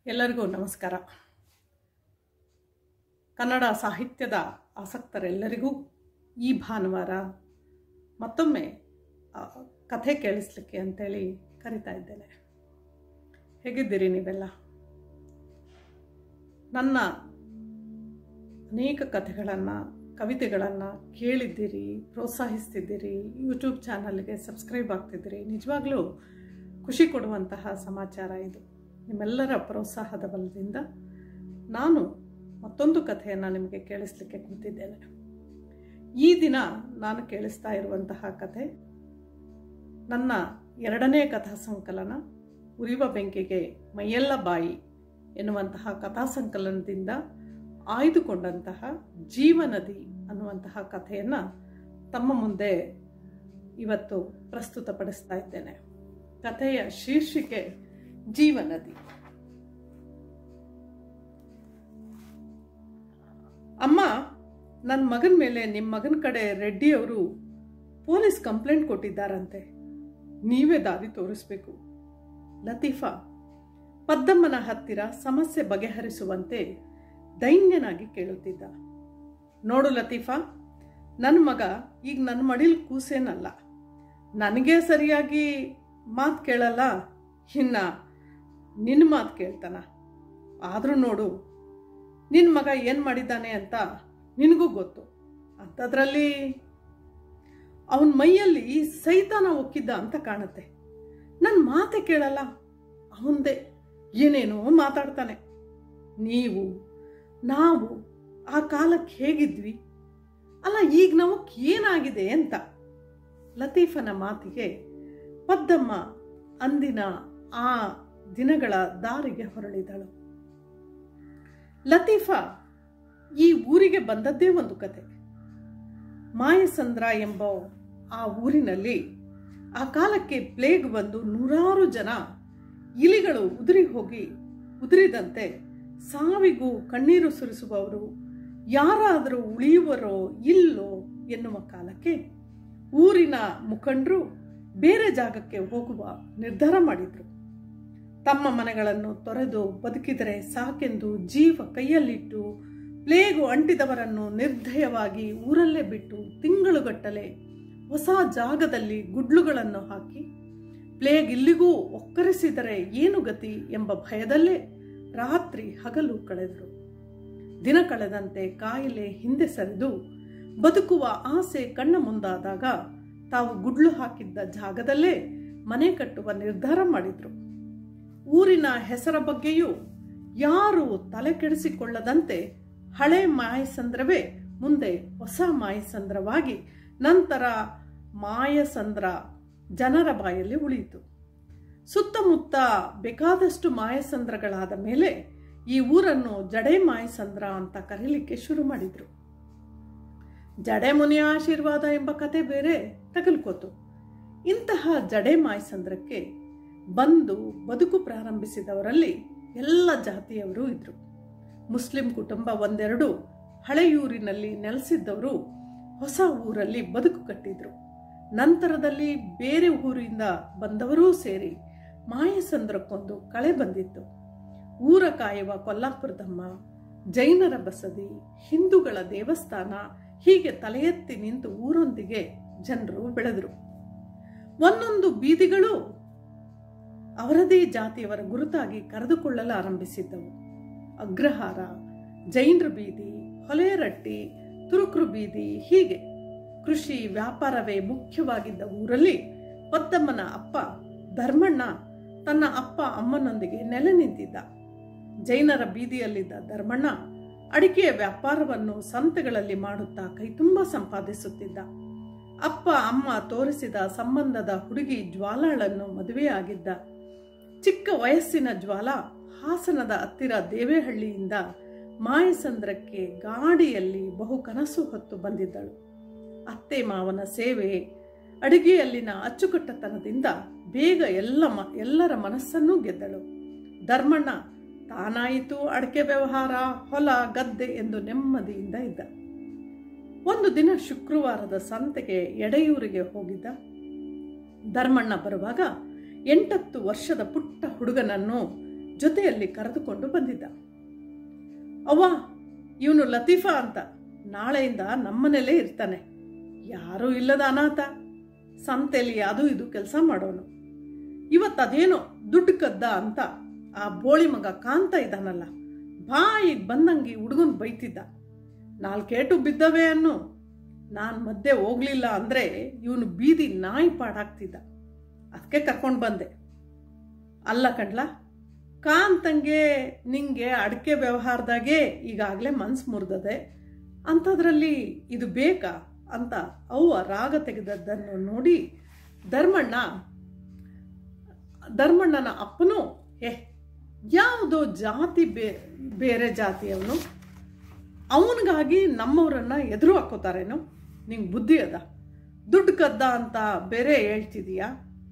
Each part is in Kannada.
ಎಲ್ಲರಿಗೂ ನಮಸ್ಕಾರ ಕನ್ನಡ ಸಾಹಿತ್ಯದ ಆಸಕ್ತರೆಲ್ಲರಿಗೂ ಈ ಭಾನುವಾರ ಮತ್ತೊಮ್ಮೆ ಆ, ಕಥೆ ಕೇಳಿಸ್ಲಿಕ್ಕೆ ಅಂತೇಳಿ ಕರಿತಾ ಇದ್ದೇನೆ ಹೇಗಿದ್ದೀರಿ ನೀವೆಲ್ಲ ನನ್ನ ಅನೇಕ ಕಥೆಗಳನ್ನು ಕವಿತೆಗಳನ್ನು ಕೇಳಿದ್ದೀರಿ ಪ್ರೋತ್ಸಾಹಿಸ್ತಿದ್ದೀರಿ ಯೂಟ್ಯೂಬ್ ಚಾನಲ್ಗೆ ಸಬ್ಸ್ಕ್ರೈಬ್ ಆಗ್ತಿದ್ದೀರಿ ನಿಜವಾಗ್ಲೂ ಖುಷಿ ಕೊಡುವಂತಹ ಸಮಾಚಾರ ಇದು ನಿಮ್ಮೆಲ್ಲರ ಪ್ರೋತ್ಸಾಹದ ಬಲದಿಂದ ನಾನು ಮತ್ತೊಂದು ಕಥೆಯನ್ನು ನಿಮಗೆ ಕೇಳಿಸ್ಲಿಕ್ಕೆ ಕೂತಿದ್ದೇನೆ ಈ ದಿನ ನಾನು ಕೇಳಿಸ್ತಾ ಇರುವಂತಹ ಕಥೆ ನನ್ನ ಎರಡನೇ ಕಥಾ ಸಂಕಲನ ಉರಿವ ಬೆಂಕಿಗೆ ಮೈಯೆಲ್ಲ ಬಾಯಿ ಎನ್ನುವಂತಹ ಕಥಾ ಸಂಕಲನದಿಂದ ಆಯ್ದುಕೊಂಡಂತಹ ಜೀವನದಿ ಅನ್ನುವಂತಹ ಕಥೆಯನ್ನು ತಮ್ಮ ಮುಂದೆ ಇವತ್ತು ಪ್ರಸ್ತುತಪಡಿಸ್ತಾ ಇದ್ದೇನೆ ಕಥೆಯ ಶೀರ್ಷಿಕೆ ಜೀವನದಿ ಅಮ್ಮ ನನ್ನ ಮಗನ ಮೇಲೆ ನಿಮ್ಮ ಮಗನ ಕಡೆ ರೆಡ್ಡಿಯವರು ಪೊಲೀಸ್ ಕಂಪ್ಲೇಂಟ್ ಕೊಟ್ಟಿದ್ದಾರಂತೆ ನೀವೇ ದಾರಿ ತೋರಿಸ್ಬೇಕು ಲತೀಫಾ ಪದ್ದಮ್ಮನ ಹತ್ತಿರ ಸಮಸ್ಯೆ ಬಗೆಹರಿಸುವಂತೆ ದೈನ್ಯನಾಗಿ ಕೇಳುತ್ತಿದ್ದ ನೋಡು ಲತೀಫಾ ನನ್ನ ಮಗ ಈಗ ನನ್ನ ಮಡಿಲ್ ಕೂಸೇನಲ್ಲ ನನಗೆ ಸರಿಯಾಗಿ ಮಾತು ಕೇಳಲ್ಲ ಇನ್ನ ನಿನ್ನ ಮಾತು ಕೇಳ್ತಾನ ಆದರೂ ನೋಡು ನಿನ್ನ ಮಗ ಏನು ಮಾಡಿದ್ದಾನೆ ಅಂತ ನಿನಗೂ ಗೊತ್ತು ಅಂಥದ್ರಲ್ಲಿ ಅವನ ಮೈಯಲ್ಲಿ ಸೈತಾನ ಒಕ್ಕಿದ್ದ ಅಂತ ಕಾಣುತ್ತೆ ನನ್ನ ಮಾತೆ ಕೇಳಲ್ಲ ಅವಂದೇ ಏನೇನೋ ಮಾತಾಡ್ತಾನೆ ನೀವು ನಾವು ಆ ಕಾಲಕ್ಕೆ ಹೇಗಿದ್ವಿ ಅಲ್ಲ ಈಗ ನಮಗ್ ಏನಾಗಿದೆ ಅಂತ ಲತೀಫನ ಮಾತಿಗೆ ಪದ್ದಮ್ಮ ಅಂದಿನ ಆ ದಿನಗಳ ದಾರಿಗೆ ಹೊರಳಿದಳು ಲತೀಫಾ ಈ ಊರಿಗೆ ಬಂದದ್ದೇ ಒಂದು ಕತೆ ಮಾಯಸಂದ್ರ ಎಂಬ ಆ ಊರಿನಲ್ಲಿ ಆ ಕಾಲಕ್ಕೆ ಪ್ಲೇಗ್ ಬಂದು ನೂರಾರು ಜನ ಇಲಿಗಳು ಉದುರಿ ಹೋಗಿ ಉದುರಿದಂತೆ ಸಾವಿಗೂ ಕಣ್ಣೀರು ಸುರಿಸುವವರು ಯಾರಾದರೂ ಉಳಿಯುವರೋ ಇಲ್ಲೋ ಎನ್ನುವ ಕಾಲಕ್ಕೆ ಊರಿನ ಮುಖಂಡರು ಬೇರೆ ಜಾಗಕ್ಕೆ ಹೋಗುವ ನಿರ್ಧಾರ ಮಾಡಿದ್ರು ತಮ್ಮ ಮನೆಗಳನ್ನು ತೊರೆದು ಬದುಕಿದರೆ ಸಾಕೆಂದು ಜೀವ ಕೈಯಲ್ಲಿಟ್ಟು ಪ್ಲೇಗು ಅಂಟಿದವರನ್ನು ನಿರ್ದಯವಾಗಿ ಊರಲ್ಲೇ ಬಿಟ್ಟು ತಿಂಗಳುಗಟ್ಟಲೆ ಹೊಸ ಜಾಗದಲ್ಲಿ ಗುಡ್ಲುಗಳನ್ನು ಹಾಕಿ ಪ್ಲೇಗ್ ಇಲ್ಲಿಗೂ ಒಕ್ಕರಿಸಿದರೆ ಏನು ಗತಿ ಎಂಬ ಭಯದಲ್ಲೇ ರಾತ್ರಿ ಹಗಲು ಕಳೆದರು ದಿನ ಕಳೆದಂತೆ ಕಾಯಿಲೆ ಹಿಂದೆ ಸರಿದು ಬದುಕುವ ಆಸೆ ಕಣ್ಣ ಮುಂದಾದಾಗ ತಾವು ಗುಡ್ಲು ಹಾಕಿದ್ದ ಜಾಗದಲ್ಲೇ ಮನೆ ಕಟ್ಟುವ ನಿರ್ಧಾರ ಮಾಡಿದ್ರು ಊರಿನ ಹೆಸರ ಬಗ್ಗೆಯೂ ಯಾರು ತಲೆ ಕೆಡಿಸಿಕೊಳ್ಳದಂತೆ ಹಳೆ ಮಾಯಸಂದ್ರವೇ ಮುಂದೆ ಹೊಸ ಮಾಯಸಂದ್ರವಾಗಿ ನಂತರ ಮಾಯಸಂದ್ರ ಜನರ ಬಾಯಲ್ಲಿ ಉಳಿಯಿತು ಸುತ್ತಮುತ್ತ ಬೇಕಾದಷ್ಟು ಮಾಯಸಂದ್ರಗಳಾದ ಮೇಲೆ ಈ ಊರನ್ನು ಜಡೆ ಮಾಯಸಂದ್ರ ಅಂತ ಕರೀಲಿಕ್ಕೆ ಶುರು ಮಾಡಿದ್ರು ಜಡೆ ಮುನಿಯ ಆಶೀರ್ವಾದ ಎಂಬ ಕತೆ ಬೇರೆ ತಗಲ್ಕೋತು ಇಂತಹ ಜಡೆ ಮಾಯಸಂದ್ರಕ್ಕೆ ಬಂದು ಬದುಕು ಪ್ರಾರಂಭಿಸಿದವರಲ್ಲಿ ಎಲ್ಲ ಜಾತಿಯವರು ಇದ್ರು ಮುಸ್ಲಿಂ ಕುಟುಂಬ ಒಂದೆರಡು ಹಳೆಯೂರಿನಲ್ಲಿ ನೆಲೆಸಿದ್ದವರು ಹೊಸ ಊರಲ್ಲಿ ಬದುಕು ಕಟ್ಟಿದ್ರು ನಂತರದಲ್ಲಿ ಬೇರೆ ಊರಿಂದ ಬಂದವರೂ ಸೇರಿ ಮಾಯಸಂದ್ರಕ್ಕೊಂದು ಕಳೆ ಬಂದಿತ್ತು ಊರ ಕಾಯುವ ಕೊಲ್ಲಾಪುರದಮ್ಮ ಜೈನರ ಬಸದಿ ಹಿಂದೂಗಳ ದೇವಸ್ಥಾನ ಹೀಗೆ ತಲೆ ಎತ್ತಿ ನಿಂತು ಊರೊಂದಿಗೆ ಜನರು ಬೆಳೆದರು ಒಂದೊಂದು ಬೀದಿಗಳು ಅವರದೇ ಜಾತಿಯವರ ಗುರುತಾಗಿ ಕರೆದುಕೊಳ್ಳಲು ಆರಂಭಿಸಿದ್ದವು ಅಗ್ರಹಾರ ಜೈನರ ಬೀದಿ ಹೊಲೆರಟ್ಟಿ ತುರುಕ್ರು ಬೀದಿ ಹೀಗೆ ಕೃಷಿ ವ್ಯಾಪಾರವೇ ಮುಖ್ಯವಾಗಿದ್ದ ಊರಲ್ಲಿ ಪದ್ದಮ್ಮನ ಅಪ್ಪ ಧರ್ಮಣ್ಣ ತನ್ನ ಅಪ್ಪ ಅಮ್ಮನೊಂದಿಗೆ ನೆಲೆ ನಿಂತಿದ್ದ ಜೈನರ ಬೀದಿಯಲ್ಲಿದ್ದ ಧರ್ಮಣ್ಣ ಅಡಿಕೆಯ ವ್ಯಾಪಾರವನ್ನು ಸಂತೆಗಳಲ್ಲಿ ಮಾಡುತ್ತಾ ಕೈತುಂಬ ಸಂಪಾದಿಸುತ್ತಿದ್ದ ಅಪ್ಪ ಅಮ್ಮ ತೋರಿಸಿದ ಸಂಬಂಧದ ಹುಡುಗಿ ಜ್ವಾಲಾಳನ್ನು ಮದುವೆಯಾಗಿದ್ದ ಚಿಕ್ಕ ವಯಸ್ಸಿನ ಜ್ವಾಲ ಹಾಸನದ ಹತ್ತಿರ ದೇವೇಹಳ್ಳಿಯಿಂದ ಮಾಯಸಂದ್ರಕ್ಕೆ ಗಾಡಿಯಲ್ಲಿ ಬಹು ಕನಸು ಹೊತ್ತು ಬಂದಿದ್ದಳು ಅತ್ತೆ ಮಾವನ ಸೇವೆ ಅಡುಗೆಯಲ್ಲಿನ ಅಚ್ಚುಕಟ್ಟತನದಿಂದ ಬೇಗ ಎಲ್ಲ ಮ ಎಲ್ಲರ ಮನಸ್ಸನ್ನೂ ಗೆದ್ದಳು ಧರ್ಮಣ್ಣ ತಾನಾಯಿತು ಅಡಕೆ ವ್ಯವಹಾರ ಹೊಲ ಗದ್ದೆ ಎಂದು ನೆಮ್ಮದಿಯಿಂದ ಇದ್ದ ಒಂದು ದಿನ ಶುಕ್ರವಾರದ ಸಂತೆಗೆ ಎಡೆಯೂರಿಗೆ ಹೋಗಿದ್ದ ಧರ್ಮಣ್ಣ ಬರುವಾಗ ಎಂಟತ್ತು ವರ್ಷದ ಪುಟ್ಟ ಹುಡುಗನನ್ನು ಜೊತೆಯಲ್ಲಿ ಕರೆದುಕೊಂಡು ಬಂದಿದ್ದ ಅವ್ವ ಇವನು ಲತೀಫಾ ಅಂತ ನಾಳೆಯಿಂದ ನಮ್ಮನೇಲೇ ಇರ್ತಾನೆ ಯಾರೂ ಇಲ್ಲದ ಅನಾಥ ಸಂತೆಲಿ ಅದು ಇದು ಕೆಲಸ ಮಾಡೋನು ಇವತ್ತು ಅದೇನೋ ದುಡ್ಡು ಕದ್ದ ಅಂತ ಆ ಬೋಳಿ ಮಗ ಕಾಂತ ಇದ್ದಾನಲ್ಲ ಬಾಯಿಗೆ ಬಂದಂಗೆ ಹುಡುಗನ್ ಬೈತಿದ್ದ ನಾಲ್ಕೇಟು ಬಿದ್ದವೆ ಅನ್ನು ನಾನು ಮಧ್ಯೆ ಹೋಗ್ಲಿಲ್ಲ ಅಂದರೆ ಇವನು ಬೀದಿ ನಾಯಿ ಪಾಡಾಗ್ತಿದ್ದ ಅದಕ್ಕೆ ಕರ್ಕೊಂಡು ಬಂದೆ ಅಲ್ಲ ಕಣ್ಲ ಕಾಂತಂಗೆ ನಿಂಗೆ ಅಡಿಕೆ ವ್ಯವಹಾರದಾಗೆ ಈಗಾಗಲೇ ಮನ್ಸು ಮುರಿದದೆ ಅಂಥದ್ರಲ್ಲಿ ಇದು ಬೇಕಾ ಅಂತ ಅವ್ವ ರಾಗ ತೆಗೆದದ್ದನ್ನು ನೋಡಿ ಧರ್ಮಣ್ಣ ಧರ್ಮಣ್ಣನ ಅಪ್ಪನು ಏ ಯಾವುದೋ ಜಾತಿ ಬೇ ಬೇರೆ ಜಾತಿಯವನು ಅವನಿಗಾಗಿ ನಮ್ಮವರನ್ನ ಎದುರು ಹಾಕೋತಾರೇನೋ ನಿಂಗೆ ಬುದ್ಧಿ ಅದ ದುಡ್ಡು ಕದ್ದ ಅಂತ ಬೇರೆ ಹೇಳ್ತಿದೀಯಾ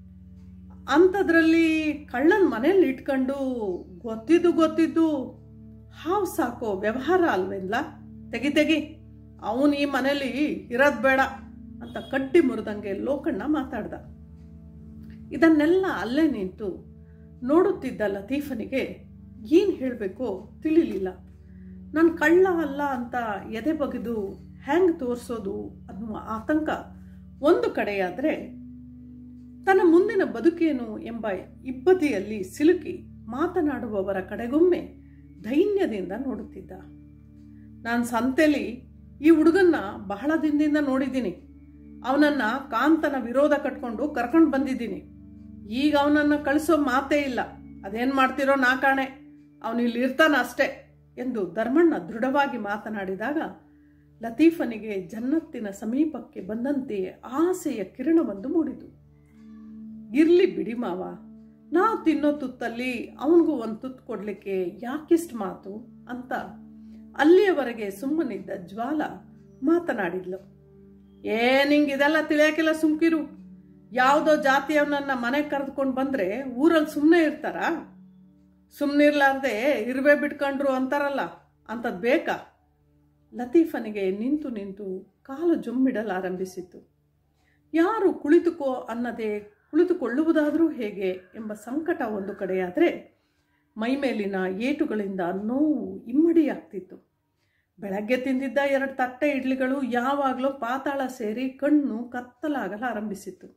ಅಂಥದ್ರಲ್ಲಿ ಕಳ್ಳನ ಮನೇಲಿ ಇಟ್ಕೊಂಡು ಗೊತ್ತಿದ್ದು ಗೊತ್ತಿದ್ದು ಹಾವು ಸಾಕೋ ವ್ಯವಹಾರ ಅಲ್ವೇನ್ಲ ತೆಗಿ ತೆಗಿ ಅವನು ಈ ಮನೇಲಿ ಇರೋದು ಬೇಡ ಅಂತ ಕಡ್ಡಿ ಮುರಿದಂಗೆ ಲೋಕಣ್ಣ ಮಾತಾಡ್ದ ಇದನ್ನೆಲ್ಲ ಅಲ್ಲೇ ನಿಂತು ನೋಡುತ್ತಿದ್ದ ಲತೀಫನಿಗೆ ಏನು ಹೇಳಬೇಕೋ ತಿಳಿಲಿಲ್ಲ ನಾನು ಕಳ್ಳ ಅಲ್ಲ ಅಂತ ಎದೆ ಬಗೆದು ಹ್ಯಾಂಗ್ ತೋರಿಸೋದು ಅನ್ನುವ ಆತಂಕ ಒಂದು ಕಡೆಯಾದರೆ ತನ್ನ ಮುಂದಿನ ಬದುಕೇನು ಎಂಬ ಇಬ್ಬದಿಯಲ್ಲಿ ಸಿಲುಕಿ ಮಾತನಾಡುವವರ ಕಡೆಗೊಮ್ಮೆ ದೈನ್ಯದಿಂದ ನೋಡುತ್ತಿದ್ದ ನಾನು ಸಂತೆಲಿ ಈ ಹುಡುಗನ್ನ ಬಹಳ ದಿನದಿಂದ ನೋಡಿದ್ದೀನಿ ಅವನನ್ನ ಕಾಂತನ ವಿರೋಧ ಕಟ್ಕೊಂಡು ಕರ್ಕೊಂಡು ಬಂದಿದ್ದೀನಿ ಈಗ ಅವನನ್ನ ಕಳಿಸೋ ಮಾತೇ ಇಲ್ಲ ಅದೇನು ಮಾಡ್ತಿರೋ ನಾ ಕಾಣೆ ಅವನು ಇಲ್ಲಿ ಇರ್ತಾನ ಅಷ್ಟೇ ಎಂದು ಧರ್ಮಣ್ಣ ದೃಢವಾಗಿ ಮಾತನಾಡಿದಾಗ ಲತೀಫನಿಗೆ ಜನ್ನತ್ತಿನ ಸಮೀಪಕ್ಕೆ ಬಂದಂತೆಯೇ ಆಸೆಯ ಕಿರಣವೊಂದು ಮೂಡಿತು ಇರ್ಲಿ ಬಿಡಿ ಮಾವ ನಾವು ತಿನ್ನೋ ತುತ್ತಲ್ಲಿ ಅವನಿಗೂ ಒಂದು ತುತ್ತು ಕೊಡ್ಲಿಕ್ಕೆ ಯಾಕಿಷ್ಟು ಮಾತು ಅಂತ ಅಲ್ಲಿಯವರೆಗೆ ಸುಮ್ಮನಿದ್ದ ಜ್ವಾಲ ಮಾತನಾಡಿದ್ಲು ಏ ನಿಂಗೆ ಇದೆಲ್ಲ ತಿಳಿಯೋಕ್ಕೆಲ್ಲ ಸುಮ್ಕಿರು ಯಾವುದೋ ಜಾತಿಯವನನ್ನ ಮನೆಗೆ ಕರೆದುಕೊಂಡು ಬಂದ್ರೆ ಊರಲ್ಲಿ ಸುಮ್ಮನೆ ಇರ್ತಾರಾ ಸುಮ್ಮನಿರ್ಲಾರ್ದೆ ಇರುವೆ ಬಿಟ್ಕೊಂಡ್ರು ಅಂತಾರಲ್ಲ ಅಂಥದ್ದು ಬೇಕಾ ಲತೀಫನಿಗೆ ನಿಂತು ನಿಂತು ಕಾಲು ಜುಮ್ಮಿಡಲಾರಂಭಿಸಿತು ಯಾರು ಕುಳಿತುಕೋ ಅನ್ನದೇ ಕುಳಿತುಕೊಳ್ಳುವುದಾದರೂ ಹೇಗೆ ಎಂಬ ಸಂಕಟ ಒಂದು ಕಡೆಯಾದರೆ ಮೈಮೇಲಿನ ಏಟುಗಳಿಂದ ನೋವು ಇಮ್ಮಡಿಯಾಗ್ತಿತ್ತು ಬೆಳಗ್ಗೆ ತಿಂದಿದ್ದ ಎರಡು ತಟ್ಟೆ ಇಡ್ಲಿಗಳು ಯಾವಾಗಲೂ ಪಾತಾಳ ಸೇರಿ ಕಣ್ಣು ಕತ್ತಲಾಗಲಾರಂಭಿಸಿತು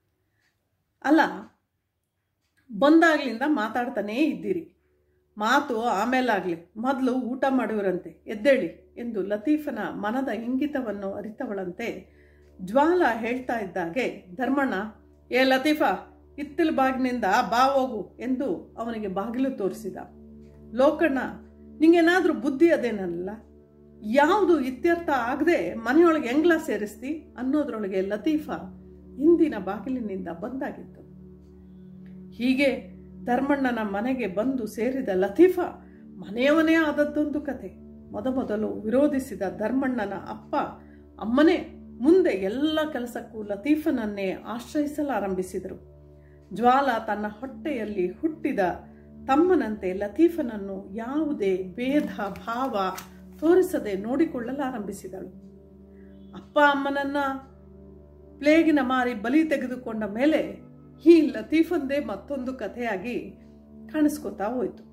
ಅಲ್ಲ ಬಂದಾಗ್ಲಿಂದ ಮಾತಾಡ್ತಾನೇ ಇದ್ದೀರಿ ಮಾತು ಆಮೇಲಾಗಲಿ ಮೊದಲು ಊಟ ಮಾಡುವರಂತೆ ಎದ್ದೇಳಿ ಎಂದು ಲತೀಫನ ಮನದ ಇಂಗಿತವನ್ನು ಅರಿತವಳಂತೆ ಜ್ವಾಲ ಹೇಳ್ತಾ ಇದ್ದಾಗೆ ಧರ್ಮಣ್ಣ ಏ ಲತೀಫಾ ಇತ್ತಿಲ್ ಬಾಗಿನಿಂದ ಬಾ ಹೋಗು ಎಂದು ಅವನಿಗೆ ಬಾಗಿಲು ತೋರಿಸಿದ ಲೋಕಣ್ಣ ನಿಂಗೇನಾದರೂ ಬುದ್ಧಿ ಅದೇನಲ್ಲ ಯಾವುದು ಇತ್ಯರ್ಥ ಆಗದೆ ಮನೆಯೊಳಗೆ ಹೆಂಗ್ಲ ಸೇರಿಸ್ತಿ ಅನ್ನೋದ್ರೊಳಗೆ ಲತೀಫಾ ಹಿಂದಿನ ಬಾಗಿಲಿನಿಂದ ಬಂದಾಗಿತ್ತು ಹೀಗೆ ಧರ್ಮಣ್ಣನ ಮನೆಗೆ ಬಂದು ಸೇರಿದ ಲತೀಫಾ ಮನೆಯವನೇ ಆದದ್ದೊಂದು ಕತೆ ಮೊದಮೊದಲು ವಿರೋಧಿಸಿದ ಧರ್ಮಣ್ಣನ ಅಪ್ಪ ಅಮ್ಮನೇ ಮುಂದೆ ಎಲ್ಲ ಕೆಲಸಕ್ಕೂ ಲತೀಫನನ್ನೇ ಆಶ್ರಯಿಸಲಾರಂಭಿಸಿದರು ಜ್ವಾಲ ತನ್ನ ಹೊಟ್ಟೆಯಲ್ಲಿ ಹುಟ್ಟಿದ ತಮ್ಮನಂತೆ ಲತೀಫನನ್ನು ಯಾವುದೇ ಭೇದ ಭಾವ ತೋರಿಸದೆ ನೋಡಿಕೊಳ್ಳಲಾರಂಭಿಸಿದಳು ಅಪ್ಪ ಅಮ್ಮನನ್ನ ಪ್ಲೇಗಿನ ಮಾರಿ ಬಲಿ ತೆಗೆದುಕೊಂಡ ಮೇಲೆ ಈ ಲತೀಫಂದೇ ಮತ್ತೊಂದು ಕಥೆಯಾಗಿ ಕಾಣಿಸ್ಕೊತಾ ಹೋಯಿತು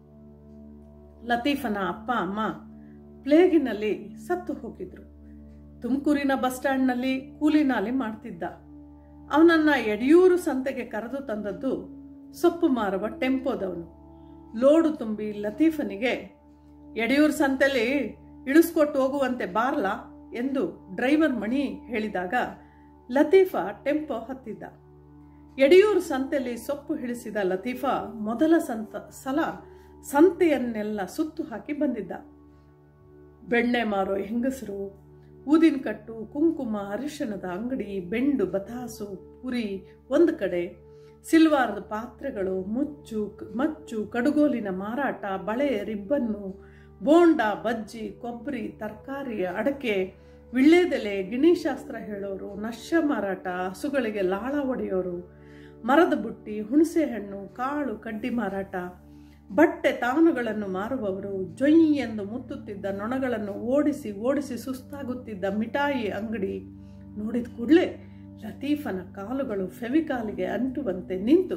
ಲತೀಫನ ಅಪ್ಪ ಅಮ್ಮ ಪ್ಲೇಗಿನಲ್ಲಿ ಸತ್ತು ಹೋಗಿದ್ರು ತುಮಕೂರಿನ ಬಸ್ ಸ್ಟ್ಯಾಂಡ್ನಲ್ಲಿ ಕೂಲಿನಾಲಿ ಮಾಡ್ತಿದ್ದ ಅವನನ್ನ ಯಡಿಯೂರು ಸಂತೆಗೆ ಕರೆದು ತಂದದ್ದು ಸೊಪ್ಪು ಮಾರುವ ಟೆಂಪೋದವನು ಲೋಡು ತುಂಬಿ ಲತೀಫನಿಗೆ ಯಡಿಯೂರು ಸಂತೆಲಿ ಇಳಿಸ್ಕೊಟ್ಟು ಹೋಗುವಂತೆ ಬಾರ್ಲಾ ಎಂದು ಡ್ರೈವರ್ ಮಣಿ ಹೇಳಿದಾಗ ಲತೀಫಾ ಟೆಂಪೋ ಹತ್ತಿದ್ದ ಯಡಿಯೂರು ಸಂತೆಯಲ್ಲಿ ಸೊಪ್ಪು ಹಿಡಿಸಿದ ಲತೀಫಾ ಮೊದಲ ಸಂತ ಸಲ ಸಂತೆಯನ್ನೆಲ್ಲ ಸುತ್ತು ಹಾಕಿ ಬಂದಿದ್ದ ಬೆಣ್ಣೆ ಮಾರೋ ಹೆಂಗಸರು ಊದಿನಕಟ್ಟು ಕುಂಕುಮ ಅರಿಶಿಣದ ಅಂಗಡಿ ಬೆಂಡು ಬತಾಸು ಪುರಿ ಒಂದು ಕಡೆ ಸಿಲ್ವಾರದ ಪಾತ್ರೆಗಳು ಮುಚ್ಚು ಮಚ್ಚು ಕಡುಗೋಲಿನ ಮಾರಾಟ ಬಳೆ ರಿಬ್ಬನ್ನು ಬೋಂಡ ಬಜ್ಜಿ ಕೊಬ್ಬರಿ ತರಕಾರಿ ಅಡಕೆ ವಿಳ್ಳೆದೆಲೆ ಗಿಣಿಶಾಸ್ತ್ರ ಹೇಳೋರು ನಶ್ಯ ಮಾರಾಟ ಹಸುಗಳಿಗೆ ಲಾಳ ಒಡೆಯೋರು ಮರದ ಬುಟ್ಟಿ ಹುಣಸೆ ಹಣ್ಣು ಕಾಳು ಕಡ್ಡಿ ಮಾರಾಟ ಬಟ್ಟೆ ತಾನುಗಳನ್ನು ಮಾರುವವರು ಜೊಯ್ ಎಂದು ಮುತ್ತುತ್ತಿದ್ದ ನೊಣಗಳನ್ನು ಓಡಿಸಿ ಓಡಿಸಿ ಸುಸ್ತಾಗುತ್ತಿದ್ದ ಮಿಠಾಯಿ ಅಂಗಡಿ ನೋಡಿದ ಕೂಡಲೇ ಲತೀಫನ ಕಾಲುಗಳು ಫೆವಿಕಾಲಿಗೆ ಅಂಟುವಂತೆ ನಿಂತು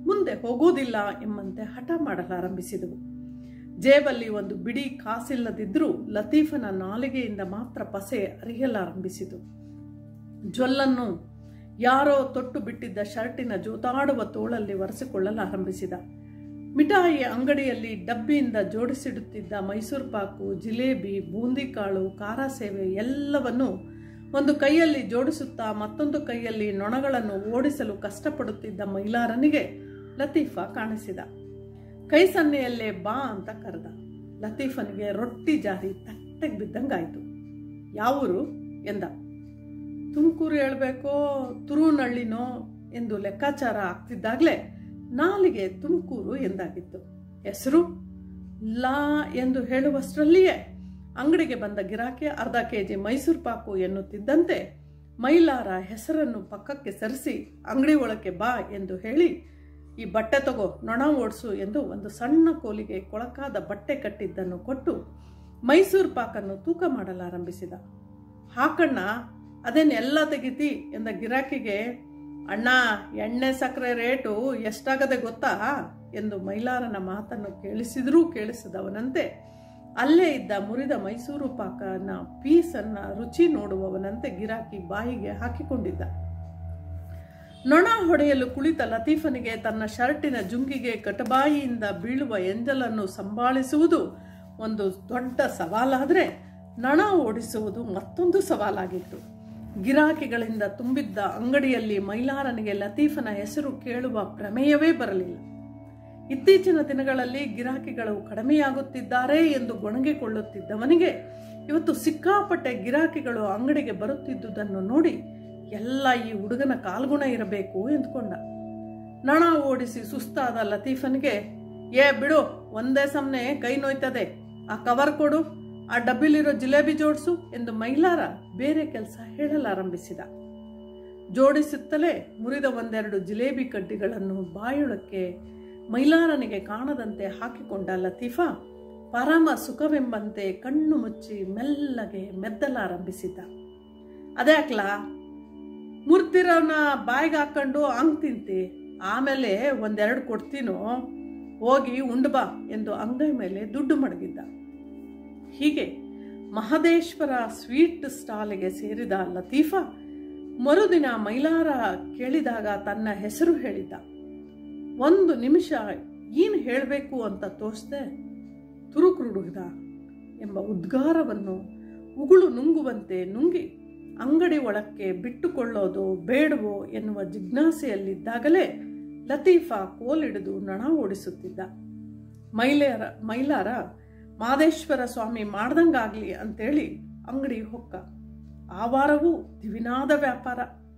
ಮುಂದೆ ಹೋಗೋದಿಲ್ಲ ಎಂಬಂತೆ ಹಠ ಮಾಡಲಾರಂಭಿಸಿದವು ಜೇಬಲ್ಲಿ ಒಂದು ಬಿಡಿ ಕಾಸಿಲ್ಲದಿದ್ದರೂ ಲತೀಫನ ನಾಲಿಗೆಯಿಂದ ಮಾತ್ರ ಪಸೆ ಅರಿಯಲಾರಂಭಿಸಿತು ಜೊಲ್ಲನ್ನು ಯಾರೋ ತೊಟ್ಟು ಬಿಟ್ಟಿದ್ದ ಶರ್ಟಿನ ಜೋತಾಡುವ ತೋಳಲ್ಲಿ ಒರೆಸಿಕೊಳ್ಳಲಾರಂಭಿಸಿದ ಮಿಠಾಯಿ ಅಂಗಡಿಯಲ್ಲಿ ಡಬ್ಬಿಯಿಂದ ಜೋಡಿಸಿಡುತ್ತಿದ್ದ ಮೈಸೂರು ಪಾಕು ಜಿಲೇಬಿ ಬೂಂದಿಕಾಳು ಖಾರ ಸೇವೆ ಎಲ್ಲವನ್ನೂ ಒಂದು ಕೈಯಲ್ಲಿ ಜೋಡಿಸುತ್ತಾ ಮತ್ತೊಂದು ಕೈಯಲ್ಲಿ ನೊಣಗಳನ್ನು ಓಡಿಸಲು ಕಷ್ಟಪಡುತ್ತಿದ್ದ ಮೈಲಾರನಿಗೆ ಲತೀಫಾ ಕಾಣಿಸಿದ ಕೈ ಸನ್ನೆಯಲ್ಲೇ ಬಾ ಅಂತ ಕರೆದ ಲತೀಫನಿಗೆ ರೊಟ್ಟಿ ಜಾರಿ ತಟ್ಟೆಗೆ ಬಿದ್ದಂಗಾಯ್ತು ಯಾವೂರು ಎಂದ ತುಮಕೂರು ಹೇಳ್ಬೇಕೋ ತುರುನಳ್ಳಿನೋ ಎಂದು ಲೆಕ್ಕಾಚಾರ ಆಗ್ತಿದ್ದಾಗಲೇ ನಾಲಿಗೆ ತುಮಕೂರು ಎಂದಾಗಿತ್ತು ಹೆಸರು ಲಾ ಎಂದು ಹೇಳುವಷ್ಟರಲ್ಲಿಯೇ ಅಂಗಡಿಗೆ ಬಂದ ಗಿರಾಕಿ ಅರ್ಧ ಕೆ ಜಿ ಮೈಸೂರು ಪಾಕು ಎನ್ನುತ್ತಿದ್ದಂತೆ ಮೈಲಾರ ಹೆಸರನ್ನು ಪಕ್ಕಕ್ಕೆ ಸರಿಸಿ ಅಂಗಡಿ ಒಳಕ್ಕೆ ಬಾ ಎಂದು ಹೇಳಿ ಈ ಬಟ್ಟೆ ತಗೋ ನೊಣ ಓಡಿಸು ಎಂದು ಒಂದು ಸಣ್ಣ ಕೋಲಿಗೆ ಕೊಳಕಾದ ಬಟ್ಟೆ ಕಟ್ಟಿದ್ದನ್ನು ಕೊಟ್ಟು ಮೈಸೂರು ಪಾಕನ್ನು ತೂಕ ಮಾಡಲಾರಂಭಿಸಿದ ಹಾಕಣ್ಣ ಅದೇನೆಲ್ಲ ತೆಗಿತಿ ಎಂದ ಗಿರಾಕಿಗೆ ಅಣ್ಣ ಎಣ್ಣೆ ಸಕ್ಕರೆ ರೇಟು ಎಷ್ಟಾಗದೆ ಗೊತ್ತಾ ಎಂದು ಮೈಲಾರನ ಮಾತನ್ನು ಕೇಳಿಸಿದರೂ ಕೇಳಿಸಿದವನಂತೆ ಅಲ್ಲೇ ಇದ್ದ ಮುರಿದ ಮೈಸೂರು ಪಾಕನ ಪೀಸನ್ನ ರುಚಿ ನೋಡುವವನಂತೆ ಗಿರಾಕಿ ಬಾಯಿಗೆ ಹಾಕಿಕೊಂಡಿದ್ದ ನೊಣ ಹೊಡೆಯಲು ಕುಳಿತ ಲತೀಫನಿಗೆ ತನ್ನ ಶರ್ಟಿನ ಜುಂಗಿಗೆ ಕಟಬಾಯಿಯಿಂದ ಬೀಳುವ ಎಂಜಲನ್ನು ಸಂಭಾಳಿಸುವುದು ಒಂದು ದೊಡ್ಡ ಸವಾಲಾದರೆ ನೊಣ ಓಡಿಸುವುದು ಮತ್ತೊಂದು ಸವಾಲಾಗಿತ್ತು ಗಿರಾಕಿಗಳಿಂದ ತುಂಬಿದ್ದ ಅಂಗಡಿಯಲ್ಲಿ ಮೈಲಾರನಿಗೆ ಲತೀಫನ ಹೆಸರು ಕೇಳುವ ಪ್ರಮೇಯವೇ ಬರಲಿಲ್ಲ ಇತ್ತೀಚಿನ ದಿನಗಳಲ್ಲಿ ಗಿರಾಕಿಗಳು ಕಡಿಮೆಯಾಗುತ್ತಿದ್ದಾರೆ ಎಂದು ಗೊಣಗಿಕೊಳ್ಳುತ್ತಿದ್ದವನಿಗೆ ಇವತ್ತು ಸಿಕ್ಕಾಪಟ್ಟೆ ಗಿರಾಕಿಗಳು ಅಂಗಡಿಗೆ ಬರುತ್ತಿದ್ದುದನ್ನು ನೋಡಿ ಎಲ್ಲ ಈ ಹುಡುಗನ ಕಾಲ್ಗುಣ ಇರಬೇಕು ಎಂದುಕೊಂಡ ನಣ ಓಡಿಸಿ ಸುಸ್ತಾದ ಲತೀಫನಿಗೆ ಏ ಬಿಡು ಒಂದೇ ಸಮನೆ ಕೈ ನೋಯ್ತದೆ ಆ ಕವರ್ ಕೊಡು ಆ ಡಬ್ಬಿಲಿರೋ ಜಿಲೇಬಿ ಜೋಡಿಸು ಎಂದು ಮೈಲಾರ ಬೇರೆ ಕೆಲಸ ಹೇಳಲಾರಂಭಿಸಿದ ಜೋಡಿಸುತ್ತಲೇ ಮುರಿದ ಒಂದೆರಡು ಜಿಲೇಬಿ ಕಡ್ಡಿಗಳನ್ನು ಬಾಯೊಳಕ್ಕೆ ಮೈಲಾರನಿಗೆ ಕಾಣದಂತೆ ಹಾಕಿಕೊಂಡ ಲತೀಫಾ ಪರಮ ಸುಖವೆಂಬಂತೆ ಕಣ್ಣು ಮುಚ್ಚಿ ಮೆಲ್ಲಗೆ ಮೆದ್ದಲಾರಂಭಿಸಿದ್ದ ಅದ್ಯಾಕ್ಲಾ ಮುರ್ತಿರೋನ ಬಾಯಿಗೆ ಹಾಕೊಂಡು ಹಂಗ್ ತಿಂತಿ ಆಮೇಲೆ ಒಂದೆರಡು ಕೊಡ್ತೀನೋ ಹೋಗಿ ಉಂಡು ಬಾ ಎಂದು ಅಂಗೈ ಮೇಲೆ ದುಡ್ಡು ಮಡಗಿದ್ದ ಹೀಗೆ ಮಹದೇಶ್ವರ ಸ್ವೀಟ್ ಸ್ಟಾಲಿಗೆ ಸೇರಿದ ಲತೀಫಾ ಮರುದಿನ ಮೈಲಾರ ಕೇಳಿದಾಗ ತನ್ನ ಹೆಸರು ಹೇಳಿದ್ದ ಒಂದು ನಿಮಿಷ ಏನು ಹೇಳಬೇಕು ಅಂತ ತೋರಿಸ್ದೆ ತುರುಕುರುಡುಗ್ದ ಎಂಬ ಉದ್ಗಾರವನ್ನು ಉಗುಳು ನುಂಗುವಂತೆ ನುಂಗಿ ಅಂಗಡಿ ಒಳಕ್ಕೆ ಬಿಟ್ಟುಕೊಳ್ಳೋದು ಬೇಡವೋ ಎನ್ನುವ ಜಿಜ್ಞಾಸೆಯಲ್ಲಿದ್ದಾಗಲೇ ಲತೀಫಾ ಕೋಲಿಡಿದು ನಣ ಓಡಿಸುತ್ತಿದ್ದ ಮೈಲಾರ ಮೈಲಾರ ಮಾದೇಶ್ವರ ಸ್ವಾಮಿ ಮಾಡ್ದಂಗಾಗ್ಲಿ ಅಂತೇಳಿ ಅಂಗಡಿ ಹೊಕ್ಕ ಆ ವಾರವೂ ದಿವಿನಾದ ವ್ಯಾಪಾರ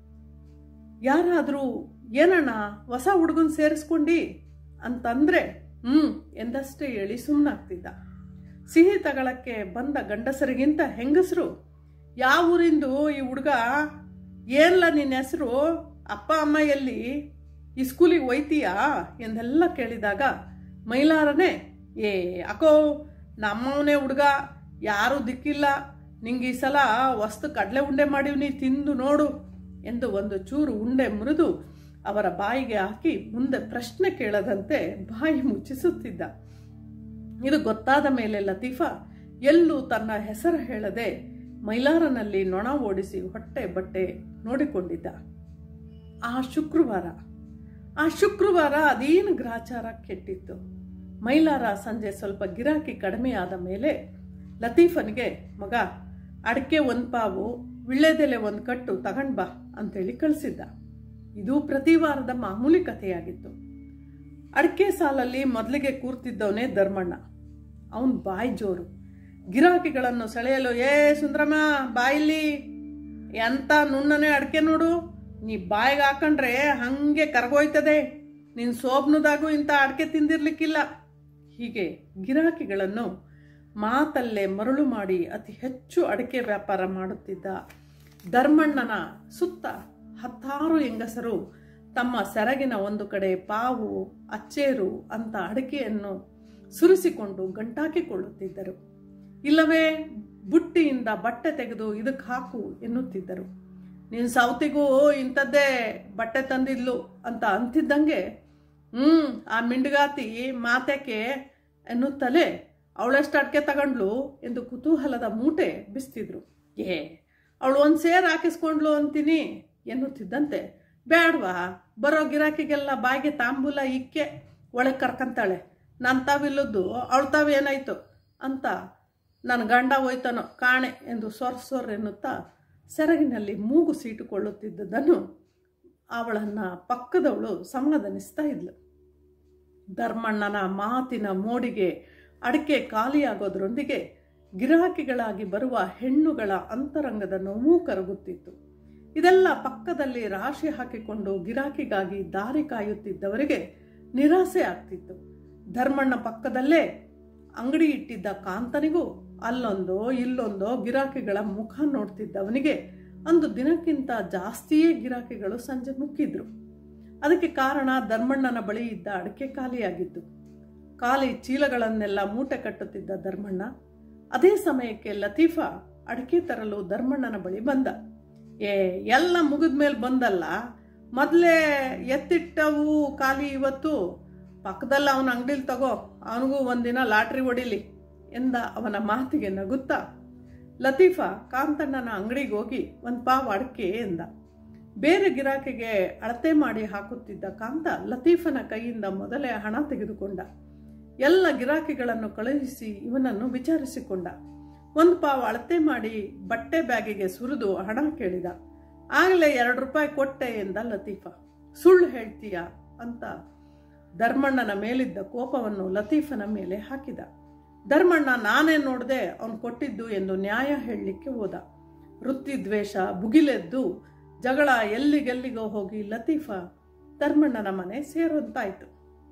ಯಾರಾದರೂ ಏನಣ್ಣ ಹೊಸ ಹುಡುಗನ್ ಸೇರಿಸ್ಕೊಂಡಿ ಅಂತಂದ್ರೆ ಹ್ಮ್ ಎಂದಷ್ಟೇ ಹೇಳಿ ಸುಮ್ಮನಾಗ್ತಿದ್ದ ಸಿಹಿ ತಗಳಕ್ಕೆ ಬಂದ ಗಂಡಸರಿಗಿಂತ ಹೆಂಗಸರು ಯಾವ ಊರಿಂದು ಈ ಹುಡುಗ ಏನ್ಲ ನಿನ್ನ ಹೆಸರು ಅಪ್ಪ ಅಮ್ಮ ಎಲ್ಲಿ ಈ ಸ್ಕೂಲಿಗೆ ಒಯ್ತೀಯಾ ಎಂದೆಲ್ಲ ಕೇಳಿದಾಗ ಮೈಲಾರನೇ ಏ ಅಕೋ ನಮ್ಮವನೇ ಹುಡುಗ ಯಾರೂ ದಿಕ್ಕಿಲ್ಲ ನಿಂಗೆ ಈ ಸಲ ವಸ್ತು ಕಡಲೆ ಉಂಡೆ ಮಾಡಿವ್ನಿ ತಿಂದು ನೋಡು ಎಂದು ಒಂದು ಚೂರು ಉಂಡೆ ಮುರಿದು ಅವರ ಬಾಯಿಗೆ ಹಾಕಿ ಮುಂದೆ ಪ್ರಶ್ನೆ ಕೇಳದಂತೆ ಬಾಯಿ ಮುಚ್ಚಿಸುತ್ತಿದ್ದ ಇದು ಗೊತ್ತಾದ ಮೇಲೆ ಲತೀಫಾ ಎಲ್ಲೂ ತನ್ನ ಹೆಸರು ಹೇಳದೆ ಮೈಲಾರನಲ್ಲಿ ನೊಣ ಓಡಿಸಿ ಹೊಟ್ಟೆ ಬಟ್ಟೆ ನೋಡಿಕೊಂಡಿದ್ದ ಆ ಶುಕ್ರವಾರ ಆ ಶುಕ್ರವಾರ ಅದೇನು ಗ್ರಾಚಾರ ಕೆಟ್ಟಿತ್ತು ಮೈಲಾರ ಸಂಜೆ ಸ್ವಲ್ಪ ಗಿರಾಕಿ ಕಡಿಮೆಯಾದ ಮೇಲೆ ಲತೀಫನಿಗೆ ಮಗ ಅಡಿಕೆ ಒಂದು ಪಾವು ವಿಳ್ಳೆದೆಲೆ ಒಂದು ಕಟ್ಟು ತಗೊಂಡ್ ಬಾ ಅಂತೇಳಿ ಕಳಿಸಿದ್ದ ಇದು ಪ್ರತಿ ವಾರದ ಮಾಮೂಲಿ ಕಥೆಯಾಗಿತ್ತು ಅಡಿಕೆ ಸಾಲಲ್ಲಿ ಮೊದಲಿಗೆ ಕೂರ್ತಿದ್ದವನೇ ಧರ್ಮಣ್ಣ ಅವನ್ ಬಾಯಿ ಜೋರು ಗಿರಾಕಿಗಳನ್ನು ಸೆಳೆಯಲು ಏ ಸುಂದ್ರಮ್ಮ ಬಾಯಿಲಿ ಎಂತ ನುಣ್ಣನೆ ಅಡಿಕೆ ನೋಡು ನೀ ಬಾಯಿಗೆ ಹಾಕೊಂಡ್ರೆ ಹಂಗೆ ಕರಗೋಯ್ತದೆ ನಿನ್ನ ಸೋಬ್ನದಾಗೂ ಇಂಥ ಅಡಿಕೆ ತಿಂದಿರ್ಲಿಕ್ಕಿಲ್ಲ ಹೀಗೆ ಗಿರಾಕಿಗಳನ್ನು ಮಾತಲ್ಲೇ ಮರಳು ಮಾಡಿ ಅತಿ ಹೆಚ್ಚು ಅಡಿಕೆ ವ್ಯಾಪಾರ ಮಾಡುತ್ತಿದ್ದ ಧರ್ಮಣ್ಣನ ಸುತ್ತ ಹತ್ತಾರು ಹೆಂಗಸರು ತಮ್ಮ ಸೆರಗಿನ ಒಂದು ಕಡೆ ಪಾವು ಅಚ್ಚೇರು ಅಂತ ಅಡಿಕೆಯನ್ನು ಸುರಿಸಿಕೊಂಡು ಗಂಟಾಕಿಕೊಳ್ಳುತ್ತಿದ್ದರು ಇಲ್ಲವೇ ಬುಟ್ಟಿಯಿಂದ ಬಟ್ಟೆ ತೆಗೆದು ಇದಕ್ಕೆ ಹಾಕು ಎನ್ನುತ್ತಿದ್ದರು ನೀನು ಸೌತಿಗೂ ಇಂಥದ್ದೇ ಬಟ್ಟೆ ತಂದಿದ್ಲು ಅಂತ ಅಂತಿದ್ದಂಗೆ ಹ್ಮ್ ಆ ಮಿಂಡ್ಗಾತಿ ಮಾತೆಕೆ ಎನ್ನುತ್ತಲೇ ಅವಳೆಷ್ಟು ಅಡ್ಕೆ ತಗೊಂಡ್ಲು ಎಂದು ಕುತೂಹಲದ ಮೂಟೆ ಬಿಸ್ತಿದ್ರು ಏ ಅವಳು ಒಂದು ಸೇರ್ ಹಾಕಿಸ್ಕೊಂಡ್ಲು ಅಂತೀನಿ ಎನ್ನುತ್ತಿದ್ದಂತೆ ಬ್ಯಾಡ್ವಾ ಬರೋ ಗಿರಾಕಿಗೆಲ್ಲ ಬಾಯಿಗೆ ತಾಂಬೂಲ ಇಕ್ಕೆ ಒಳಗೆ ಕರ್ಕಂತಾಳೆ ನನ್ನ ತಾವಿಲ್ಲದ್ದು ಅವಳು ತಾವೇನಾಯ್ತು ಅಂತ ನನ್ನ ಗಂಡ ಹೋಯ್ತಾನೋ ಕಾಣೆ ಎಂದು ಸೊರ್ ಸೊರ್ ಎನ್ನುತ್ತಾ ಸೆರಗಿನಲ್ಲಿ ಮೂಗು ಸೀಟುಕೊಳ್ಳುತ್ತಿದ್ದುದನ್ನು ಅವಳನ್ನು ಪಕ್ಕದವಳು ಸಮಾಧಾನಿಸ್ತಾ ಇದ್ಲು ಧರ್ಮಣ್ಣನ ಮಾತಿನ ಮೋಡಿಗೆ ಅಡಿಕೆ ಖಾಲಿಯಾಗೋದ್ರೊಂದಿಗೆ ಗಿರಾಕಿಗಳಾಗಿ ಬರುವ ಹೆಣ್ಣುಗಳ ಅಂತರಂಗದ ನೋವು ಕರಗುತ್ತಿತ್ತು ಇದೆಲ್ಲ ಪಕ್ಕದಲ್ಲಿ ರಾಶಿ ಹಾಕಿಕೊಂಡು ಗಿರಾಕಿಗಾಗಿ ದಾರಿ ಕಾಯುತ್ತಿದ್ದವರಿಗೆ ನಿರಾಸೆ ಆಗ್ತಿತ್ತು ಧರ್ಮಣ್ಣ ಪಕ್ಕದಲ್ಲೇ ಅಂಗಡಿ ಇಟ್ಟಿದ್ದ ಕಾಂತನಿಗೂ ಅಲ್ಲೊಂದೋ ಇಲ್ಲೊಂದೋ ಗಿರಾಕಿಗಳ ಮುಖ ನೋಡ್ತಿದ್ದವನಿಗೆ ಅಂದು ದಿನಕ್ಕಿಂತ ಜಾಸ್ತಿಯೇ ಗಿರಾಕಿಗಳು ಸಂಜೆ ಮುಕ್ಕಿದ್ರು ಅದಕ್ಕೆ ಕಾರಣ ಧರ್ಮಣ್ಣನ ಬಳಿ ಇದ್ದ ಅಡಿಕೆ ಖಾಲಿಯಾಗಿದ್ದು ಖಾಲಿ ಚೀಲಗಳನ್ನೆಲ್ಲ ಮೂಟೆ ಕಟ್ಟುತ್ತಿದ್ದ ಧರ್ಮಣ್ಣ ಅದೇ ಸಮಯಕ್ಕೆ ಲತೀಫಾ ಅಡಿಕೆ ತರಲು ಧರ್ಮಣ್ಣನ ಬಳಿ ಬಂದ ಏ ಎಲ್ಲ ಮುಗಿದ್ಮೇಲೆ ಬಂದಲ್ಲ ಮೊದಲೇ ಎತ್ತಿಟ್ಟವು ಖಾಲಿ ಇವತ್ತು ಪಕ್ಕದಲ್ಲಿ ಅವನ ಅಂಗಡಿಲಿ ತಗೋ ಅವನಿಗೂ ಒಂದಿನ ಲಾಟ್ರಿ ಹೊಡಿಲಿ ಎಂದ ಅವನ ಮಾತಿಗೆ ನಗುತ್ತಾ ಲತೀಫಾ ಕಾಂತಣ್ಣನ ಅಂಗಡಿಗೆ ಹೋಗಿ ಒಂದು ಪಾವ್ ಅಡಿಕೆ ಎಂದ ಬೇರೆ ಗಿರಾಕಿಗೆ ಅಳತೆ ಮಾಡಿ ಹಾಕುತ್ತಿದ್ದ ಕಾಂತ ಲತೀಫನ ಕೈಯಿಂದ ಮೊದಲೇ ಹಣ ತೆಗೆದುಕೊಂಡ ಎಲ್ಲ ಗಿರಾಕಿಗಳನ್ನು ಕಳುಹಿಸಿ ಇವನನ್ನು ವಿಚಾರಿಸಿಕೊಂಡ ಒಂದು ಪಾವು ಅಳತೆ ಮಾಡಿ ಬಟ್ಟೆ ಬ್ಯಾಗಿಗೆ ಸುರಿದು ಹಣ ಕೇಳಿದ ಆಗಲೇ ಎರಡು ರೂಪಾಯಿ ಕೊಟ್ಟೆ ಎಂದ ಲತೀಫಾ ಸುಳ್ಳು ಹೇಳ್ತೀಯಾ ಅಂತ ಧರ್ಮಣ್ಣನ ಮೇಲಿದ್ದ ಕೋಪವನ್ನು ಲತೀಫನ ಮೇಲೆ ಹಾಕಿದ ಧರ್ಮಣ್ಣ ನಾನೇ ನೋಡದೆ ಅವನು ಕೊಟ್ಟಿದ್ದು ಎಂದು ನ್ಯಾಯ ಹೇಳಲಿಕ್ಕೆ ಹೋದ ವೃತ್ತಿ ದ್ವೇಷ ಬುಗಿಲೆದ್ದು ಜಗಳ ಎಲ್ಲಿಗೆಲ್ಲಿಗೋ ಹೋಗಿ ಲತೀಫಾ ಧರ್ಮಣ್ಣನ ಮನೆ ಸೇರುವಂತಾಯ್ತು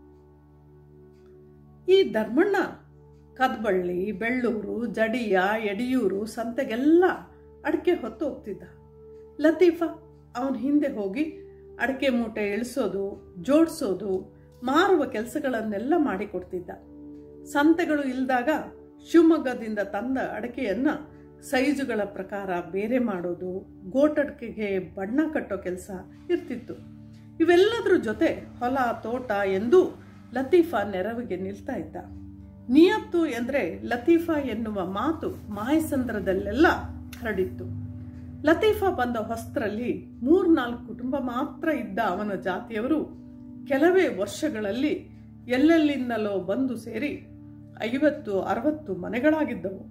ಈ ಧರ್ಮಣ್ಣ ಕದ್ಬಳ್ಳಿ ಬೆಳ್ಳೂರು ಜಡಿಯ ಯಡಿಯೂರು ಸಂತೆಗೆಲ್ಲ ಅಡಿಕೆ ಹೊತ್ತು ಹೋಗ್ತಿದ್ದ ಲತೀಫಾ ಅವನ ಹಿಂದೆ ಹೋಗಿ ಅಡಿಕೆ ಮೂಟೆ ಇಳಿಸೋದು ಜೋಡಿಸೋದು ಮಾರುವ ಕೆಲಸಗಳನ್ನೆಲ್ಲ ಮಾಡಿಕೊಡ್ತಿದ್ದ ಸಂತೆಗಳು ಇಲ್ದಾಗ ಶಿವಮೊಗ್ಗದಿಂದ ತಂದ ಅಡಿಕೆಯನ್ನ ಸೈಜುಗಳ ಪ್ರಕಾರ ಬೇರೆ ಮಾಡೋದು ಗೋಟಡಿಕೆಗೆ ಬಣ್ಣ ಕಟ್ಟೋ ಕೆಲಸ ಇರ್ತಿತ್ತು ಇವೆಲ್ಲದರ ಜೊತೆ ಹೊಲ ತೋಟ ಎಂದು ಲತೀಫಾ ನೆರವಿಗೆ ನಿಲ್ತಾ ಇದ್ದ ನಿಯತ್ತು ಎಂದರೆ ಲತೀಫಾ ಎನ್ನುವ ಮಾತು ಮಾಯಸಂದ್ರದಲ್ಲೆಲ್ಲ ಹರಡಿತ್ತು ಲತೀಫಾ ಬಂದ ಹೊಸ್ತರಲ್ಲಿ ಮೂರ್ನಾಲ್ಕು ಕುಟುಂಬ ಮಾತ್ರ ಇದ್ದ ಅವನ ಜಾತಿಯವರು ಕೆಲವೇ ವರ್ಷಗಳಲ್ಲಿ ಎಲ್ಲೆಲ್ಲಿಂದಲೋ ಬಂದು ಸೇರಿ ಐವತ್ತು ಅರವತ್ತು ಮನೆಗಳಾಗಿದ್ದವು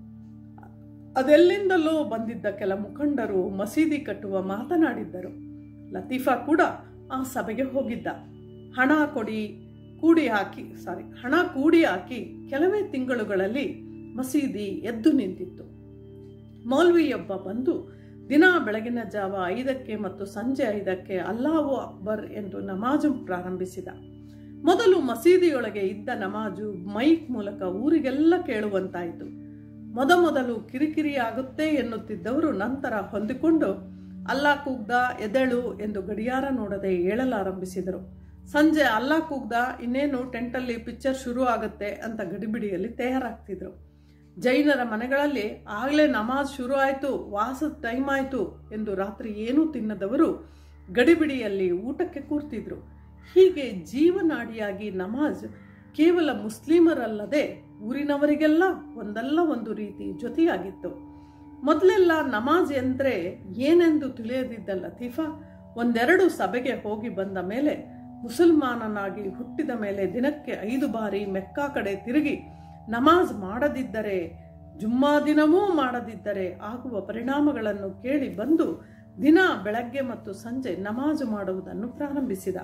ಅದೆಲ್ಲಿಂದಲೋ ಬಂದಿದ್ದ ಕೆಲ ಮುಖಂಡರು ಮಸೀದಿ ಕಟ್ಟುವ ಮಾತನಾಡಿದ್ದರು ಲತೀಫಾ ಕೂಡ ಆ ಸಭೆಗೆ ಹೋಗಿದ್ದ ಹಣ ಕೊಡಿ ಕೂಡಿ ಹಾಕಿ ಸಾರಿ ಹಣ ಕೂಡಿ ಹಾಕಿ ಕೆಲವೇ ತಿಂಗಳುಗಳಲ್ಲಿ ಮಸೀದಿ ಎದ್ದು ನಿಂತಿತ್ತು ಮೌಲ್ವಿಯೊಬ್ಬ ಬಂದು ದಿನ ಬೆಳಗಿನ ಜಾವ ಐದಕ್ಕೆ ಮತ್ತು ಸಂಜೆ ಐದಕ್ಕೆ ಅಲ್ಲಾಹು ಅಕ್ಬರ್ ಎಂದು ನಮಾಜು ಪ್ರಾರಂಭಿಸಿದ ಮೊದಲು ಮಸೀದಿಯೊಳಗೆ ಇದ್ದ ನಮಾಜು ಮೈಕ್ ಮೂಲಕ ಊರಿಗೆಲ್ಲ ಕೇಳುವಂತಾಯಿತು ಮೊದಮೊದಲು ಕಿರಿಕಿರಿ ಆಗುತ್ತೆ ಎನ್ನುತ್ತಿದ್ದವರು ನಂತರ ಹೊಂದಿಕೊಂಡು ಅಲ್ಲಾ ಕೂಗ್ದ ಎದೆಳು ಎಂದು ಗಡಿಯಾರ ನೋಡದೆ ಏಳಲಾರಂಭಿಸಿದರು ಸಂಜೆ ಅಲ್ಲಾ ಕೂಗ್ದ ಇನ್ನೇನು ಟೆಂಟಲ್ಲಿ ಪಿಕ್ಚರ್ ಶುರು ಆಗುತ್ತೆ ಅಂತ ಗಡಿಬಿಡಿಯಲ್ಲಿ ತಯಾರಾಗ್ತಿದ್ರು ಜೈನರ ಮನೆಗಳಲ್ಲಿ ಆಗಲೇ ನಮಾಜ್ ಶುರು ಆಯಿತು ವಾಸದ ಟೈಮ್ ಆಯಿತು ಎಂದು ರಾತ್ರಿ ಏನೂ ತಿನ್ನದವರು ಗಡಿಬಿಡಿಯಲ್ಲಿ ಊಟಕ್ಕೆ ಕೂರ್ತಿದ್ರು ಹೀಗೆ ಜೀವನಾಡಿಯಾಗಿ ನಮಾಜ್ ಕೇವಲ ಮುಸ್ಲಿಮರಲ್ಲದೆ ಊರಿನವರಿಗೆಲ್ಲ ಒಂದಲ್ಲ ಒಂದು ರೀತಿ ಜೊತೆಯಾಗಿತ್ತು ಮೊದಲೆಲ್ಲ ನಮಾಜ್ ಎಂದರೆ ಏನೆಂದು ತಿಳಿಯದಿದ್ದ ಲತೀಫಾ ಒಂದೆರಡು ಸಭೆಗೆ ಹೋಗಿ ಬಂದ ಮೇಲೆ ಮುಸಲ್ಮಾನನಾಗಿ ಹುಟ್ಟಿದ ಮೇಲೆ ದಿನಕ್ಕೆ ಐದು ಬಾರಿ ಮೆಕ್ಕಾ ಕಡೆ ತಿರುಗಿ ನಮಾಜ್ ಮಾಡದಿದ್ದರೆ ಜುಮ್ಮಾ ದಿನವೂ ಮಾಡದಿದ್ದರೆ ಆಗುವ ಪರಿಣಾಮಗಳನ್ನು ಕೇಳಿ ಬಂದು ದಿನ ಬೆಳಗ್ಗೆ ಮತ್ತು ಸಂಜೆ ನಮಾಜು ಮಾಡುವುದನ್ನು ಪ್ರಾರಂಭಿಸಿದ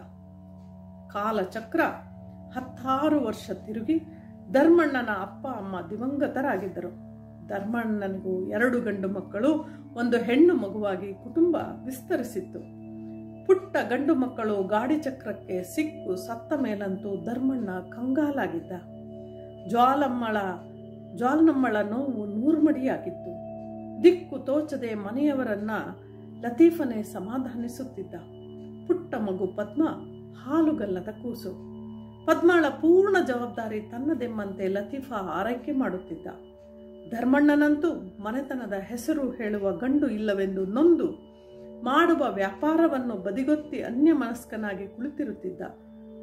ಕಾಲಚಕ್ರ ಹತ್ತಾರು ವರ್ಷ ತಿರುಗಿ ಧರ್ಮಣ್ಣನ ಅಪ್ಪ ಅಮ್ಮ ದಿವಂಗತರಾಗಿದ್ದರು ಧರ್ಮಣ್ಣನಿಗೂ ಎರಡು ಗಂಡು ಮಕ್ಕಳು ಒಂದು ಹೆಣ್ಣು ಮಗುವಾಗಿ ಕುಟುಂಬ ವಿಸ್ತರಿಸಿತ್ತು ಪುಟ್ಟ ಗಂಡು ಮಕ್ಕಳು ಗಾಡಿ ಚಕ್ರಕ್ಕೆ ಸಿಕ್ಕು ಸತ್ತ ಮೇಲಂತೂ ಧರ್ಮಣ್ಣ ಕಂಗಾಲಾಗಿದ್ದ ಜ್ವಾಲಮ್ಮಳ ಜ್ವಾಲನಮ್ಮಳ ನೋವು ನೂರ್ಮಡಿಯಾಗಿತ್ತು ದಿಕ್ಕು ತೋಚದೆ ಮನೆಯವರನ್ನ ಲತೀಫನೇ ಸಮಾಧಾನಿಸುತ್ತಿದ್ದ ಪುಟ್ಟ ಮಗು ಪದ್ಮ ಹಾಲುಗಲ್ಲದ ಕೂಸು ಪದ್ಮಾಳ ಪೂರ್ಣ ಜವಾಬ್ದಾರಿ ತನ್ನದೆಂಬಂತೆ ಲತೀಫಾ ಆರೈಕೆ ಮಾಡುತ್ತಿದ್ದ ಧರ್ಮಣ್ಣನಂತೂ ಮನೆತನದ ಹೆಸರು ಹೇಳುವ ಗಂಡು ಇಲ್ಲವೆಂದು ನೊಂದು ಮಾಡುವ ವ್ಯಾಪಾರವನ್ನು ಬದಿಗೊತ್ತಿ ಅನ್ಯ ಮನಸ್ಕನಾಗಿ ಕುಳಿತಿರುತ್ತಿದ್ದ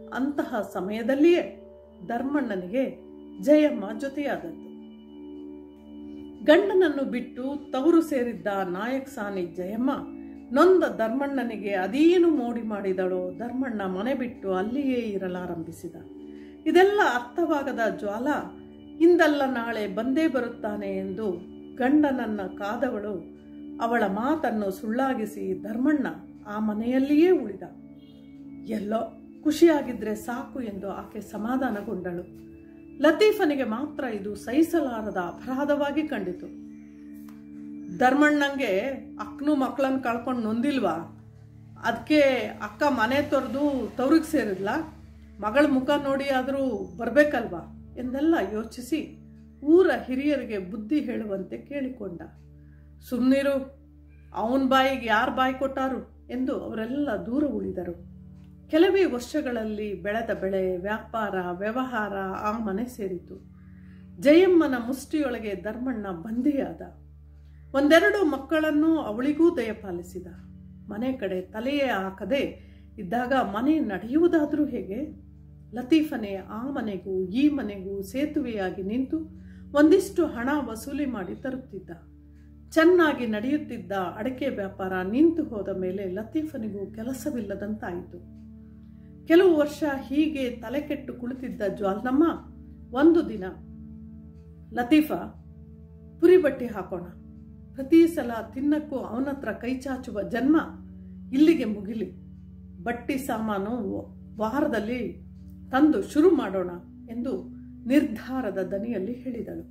ಅಂತಹ ಸಮಯದಲ್ಲಿಯೇ ಧರ್ಮಣ್ಣನಿಗೆ ಜಯಮ್ಮ ಜೊತೆಯಾದದ್ದು ಗಂಡನನ್ನು ಬಿಟ್ಟು ತವರು ಸೇರಿದ್ದ ನಾಯಕ್ ಸಾನಿ ಜಯಮ್ಮ ನೊಂದ ಧರ್ಮಣ್ಣನಿಗೆ ಅದೇನು ಮೋಡಿ ಮಾಡಿದಳೋ ಧರ್ಮಣ್ಣ ಮನೆ ಬಿಟ್ಟು ಅಲ್ಲಿಯೇ ಇರಲಾರಂಭಿಸಿದ ಇದೆಲ್ಲ ಅರ್ಥವಾಗದ ಜ್ವಾಲ ಇಂದಲ್ಲ ನಾಳೆ ಬಂದೇ ಬರುತ್ತಾನೆ ಎಂದು ಗಂಡನನ್ನ ಕಾದವಳು ಅವಳ ಮಾತನ್ನು ಸುಳ್ಳಾಗಿಸಿ ಧರ್ಮಣ್ಣ ಆ ಮನೆಯಲ್ಲಿಯೇ ಉಳಿದ ಎಲ್ಲೋ ಖುಷಿಯಾಗಿದ್ರೆ ಸಾಕು ಎಂದು ಆಕೆ ಸಮಾಧಾನಗೊಂಡಳು ಲತೀಫನಿಗೆ ಮಾತ್ರ ಇದು ಸಹಿಸಲಾರದ ಅಪರಾಧವಾಗಿ ಕಂಡಿತು ಧರ್ಮಣ್ಣಂಗೆ ಅಕ್ಕನು ಮಕ್ಕಳನ್ನ ಕಳ್ಕೊಂಡು ನೊಂದಿಲ್ವಾ ಅದಕ್ಕೆ ಅಕ್ಕ ಮನೆ ತೊರೆದು ತವ್ರಿಗೆ ಸೇರಿದ್ಲ ಮಗಳ ಮುಖ ನೋಡಿ ಆದರೂ ಬರಬೇಕಲ್ವಾ ಎಂದೆಲ್ಲ ಯೋಚಿಸಿ ಊರ ಹಿರಿಯರಿಗೆ ಬುದ್ಧಿ ಹೇಳುವಂತೆ ಕೇಳಿಕೊಂಡ ಸುಮ್ಮನಿರು ಅವನ ಬಾಯಿಗೆ ಯಾರು ಬಾಯಿ ಕೊಟ್ಟಾರು ಎಂದು ಅವರೆಲ್ಲ ದೂರ ಉಳಿದರು ಕೆಲವೇ ವರ್ಷಗಳಲ್ಲಿ ಬೆಳೆದ ಬೆಳೆ ವ್ಯಾಪಾರ ವ್ಯವಹಾರ ಆ ಮನೆ ಸೇರಿತು ಜಯಮ್ಮನ ಮುಷ್ಟಿಯೊಳಗೆ ಧರ್ಮಣ್ಣ ಬಂದಿಯಾದ ಒಂದೆರಡು ಮಕ್ಕಳನ್ನು ಅವಳಿಗೂ ದಯಪಾಲಿಸಿದ ಮನೆ ಕಡೆ ತಲೆಯೇ ಹಾಕದೆ ಇದ್ದಾಗ ಮನೆ ನಡೆಯುವುದಾದರೂ ಹೇಗೆ ಲತೀಫನೇ ಆ ಮನೆಗೂ ಈ ಮನೆಗೂ ಸೇತುವೆಯಾಗಿ ನಿಂತು ಒಂದಿಷ್ಟು ಹಣ ವಸೂಲಿ ಮಾಡಿ ತರುತ್ತಿದ್ದ ಚೆನ್ನಾಗಿ ನಡೆಯುತ್ತಿದ್ದ ಅಡಕೆ ವ್ಯಾಪಾರ ನಿಂತು ಹೋದ ಮೇಲೆ ಲತೀಫನಿಗೂ ಕೆಲಸವಿಲ್ಲದಂತಾಯಿತು ಕೆಲವು ವರ್ಷ ಹೀಗೆ ತಲೆ ಕೆಟ್ಟು ಕುಳಿತಿದ್ದ ಜ್ವಾಲ್ನಮ್ಮ ಒಂದು ದಿನ ಲತೀಫಾ ಪುರಿ ಬಟ್ಟೆ ಹಾಕೋಣ ಪ್ರತಿ ಸಲ ತಿನ್ನಕ್ಕೂ ಅವನ ಹತ್ರ ಕೈ ಚಾಚುವ ಜನ್ಮ ಇಲ್ಲಿಗೆ ಮುಗಿಲಿ ಬಟ್ಟಿ ಸಾಮಾನು ವಾರದಲ್ಲಿ ತಂದು ಶುರು ಮಾಡೋಣ ಎಂದು ನಿರ್ಧಾರದ ದನಿಯಲ್ಲಿ ಹೇಳಿದಳು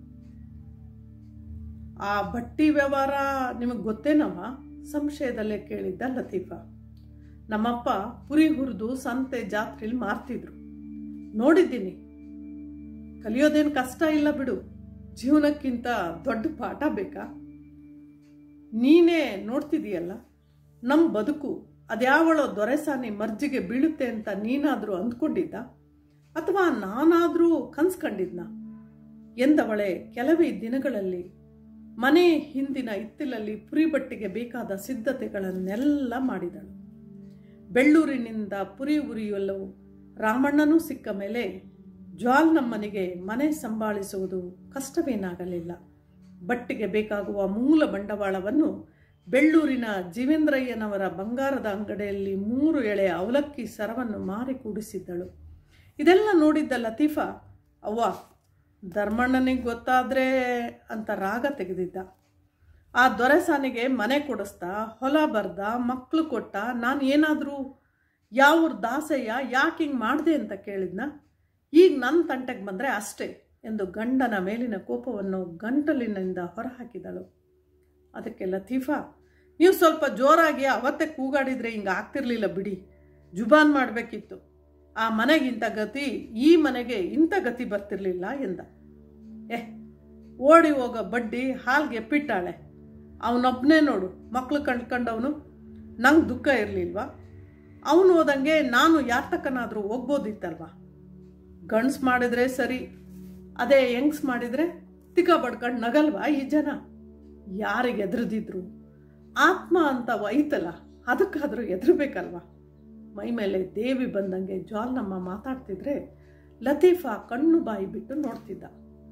ಆ ಬಟ್ಟಿ ವ್ಯವಹಾರ ನಿಮಗೆ ಗೊತ್ತೇನಮ್ಮ ಸಂಶಯದಲ್ಲೇ ಕೇಳಿದ್ದ ಲತೀಫಾ ನಮ್ಮಪ್ಪ ಪುರಿ ಹುರಿದು ಸಂತೆ ಜಾತ್ರೆಲಿ ಮಾರ್ತಿದ್ರು ನೋಡಿದ್ದೀನಿ ಕಲಿಯೋದೇನು ಕಷ್ಟ ಇಲ್ಲ ಬಿಡು ಜೀವನಕ್ಕಿಂತ ದೊಡ್ಡ ಪಾಠ ಬೇಕಾ ನೀನೇ ನೋಡ್ತಿದೀಯಲ್ಲ ನಮ್ಮ ಬದುಕು ಅದ್ಯಾವಳೋ ದೊರೆಸಾನಿ ಮರ್ಜಿಗೆ ಬೀಳುತ್ತೆ ಅಂತ ನೀನಾದರೂ ಅಂದ್ಕೊಂಡಿದ್ದ ಅಥವಾ ನಾನಾದರೂ ಕನ್ಸ್ಕೊಂಡಿದ್ನ ಎಂದವಳೆ ಕೆಲವೇ ದಿನಗಳಲ್ಲಿ ಮನೆ ಹಿಂದಿನ ಇತ್ತಿಲಲ್ಲಿ ಪುರಿ ಬಟ್ಟೆಗೆ ಬೇಕಾದ ಸಿದ್ಧತೆಗಳನ್ನೆಲ್ಲ ಮಾಡಿದಳು ಬೆಳ್ಳೂರಿನಿಂದ ಪುರಿ ಉರಿಯಲು ರಾಮಣ್ಣನೂ ಸಿಕ್ಕ ಮೇಲೆ ಜ್ವಾಲ್ ನಮ್ಮನಿಗೆ ಮನೆ ಸಂಭಾಳಿಸುವುದು ಕಷ್ಟವೇನಾಗಲಿಲ್ಲ ಬಟ್ಟೆಗೆ ಬೇಕಾಗುವ ಮೂಲ ಬಂಡವಾಳವನ್ನು ಬೆಳ್ಳೂರಿನ ಜೀವೇಂದ್ರಯ್ಯನವರ ಬಂಗಾರದ ಅಂಗಡಿಯಲ್ಲಿ ಮೂರು ಎಳೆ ಅವಲಕ್ಕಿ ಸರವನ್ನು ಮಾರಿ ಕೂಡಿಸಿದ್ದಳು ಇದೆಲ್ಲ ನೋಡಿದ್ದ ಲತೀಫಾ ಅವ್ವ ಧರ್ಮಣ್ಣನಿಗೆ ಗೊತ್ತಾದ್ರೆ ಅಂತ ರಾಗ ತೆಗೆದಿದ್ದ ಆ ದೊರೆಸಾನಿಗೆ ಮನೆ ಕೊಡಿಸ್ತಾ ಹೊಲ ಬರ್ದ ಮಕ್ಕಳು ಕೊಟ್ಟ ನಾನು ಏನಾದರೂ ಯಾವ್ರ ದಾಸಯ್ಯ ಯಾಕೆ ಹಿಂಗೆ ಮಾಡಿದೆ ಅಂತ ಕೇಳಿದ್ನ ಈಗ ನನ್ನ ತಂಟೆಗೆ ಬಂದರೆ ಅಷ್ಟೇ ಎಂದು ಗಂಡನ ಮೇಲಿನ ಕೋಪವನ್ನು ಗಂಟಲಿನಿಂದ ಹೊರಹಾಕಿದಳು ಅದಕ್ಕೆ ಲತೀಫಾ ನೀವು ಸ್ವಲ್ಪ ಜೋರಾಗಿ ಅವತ್ತೇ ಕೂಗಾಡಿದರೆ ಹಿಂಗೆ ಆಗ್ತಿರ್ಲಿಲ್ಲ ಬಿಡಿ ಜುಬಾನ್ ಮಾಡಬೇಕಿತ್ತು ಆ ಮನೆಗಿಂತ ಗತಿ ಈ ಮನೆಗೆ ಇಂಥ ಗತಿ ಬರ್ತಿರ್ಲಿಲ್ಲ ಎಂದ ಏ ಓಡಿ ಹೋಗೋ ಬಡ್ಡಿ ಹಾಲ್ಗೆ ಎಪ್ಪಿಟ್ಟಾಳೆ ಅವನೊಬ್ಬನೇ ನೋಡು ಮಕ್ಕಳು ಕಂಡ್ಕೊಂಡವನು ನಂಗೆ ದುಃಖ ಇರಲಿಲ್ವಾ ಅವನು ಹೋದಂಗೆ ನಾನು ಯಾರ ತಕ್ಕನಾದರೂ ಹೋಗ್ಬೋದಿತ್ತಲ್ವಾ ಗಂಡ್ಸ್ ಮಾಡಿದ್ರೆ ಸರಿ ಅದೇ ಹೆಂಗ್ಸ್ ಮಾಡಿದರೆ ತಿಕ್ಕ ಬಡ್ಕೊಂಡು ನಗಲ್ವಾ ಈ ಜನ ಯಾರಿಗೆ ಎದುರಿದಿದ್ರು ಆತ್ಮ ಅಂತ ಐತಲ್ಲ ಅದಕ್ಕಾದರೂ ಎದುರಬೇಕಲ್ವಾ ಮೈ ಮೇಲೆ ದೇವಿ ಬಂದಂಗೆ ಜ್ವಾಲ್ನಮ್ಮ ಮಾತಾಡ್ತಿದ್ರೆ ಲತೀಫಾ ಕಣ್ಣು ಬಾಯಿ ಬಿಟ್ಟು ನೋಡ್ತಿದ್ದ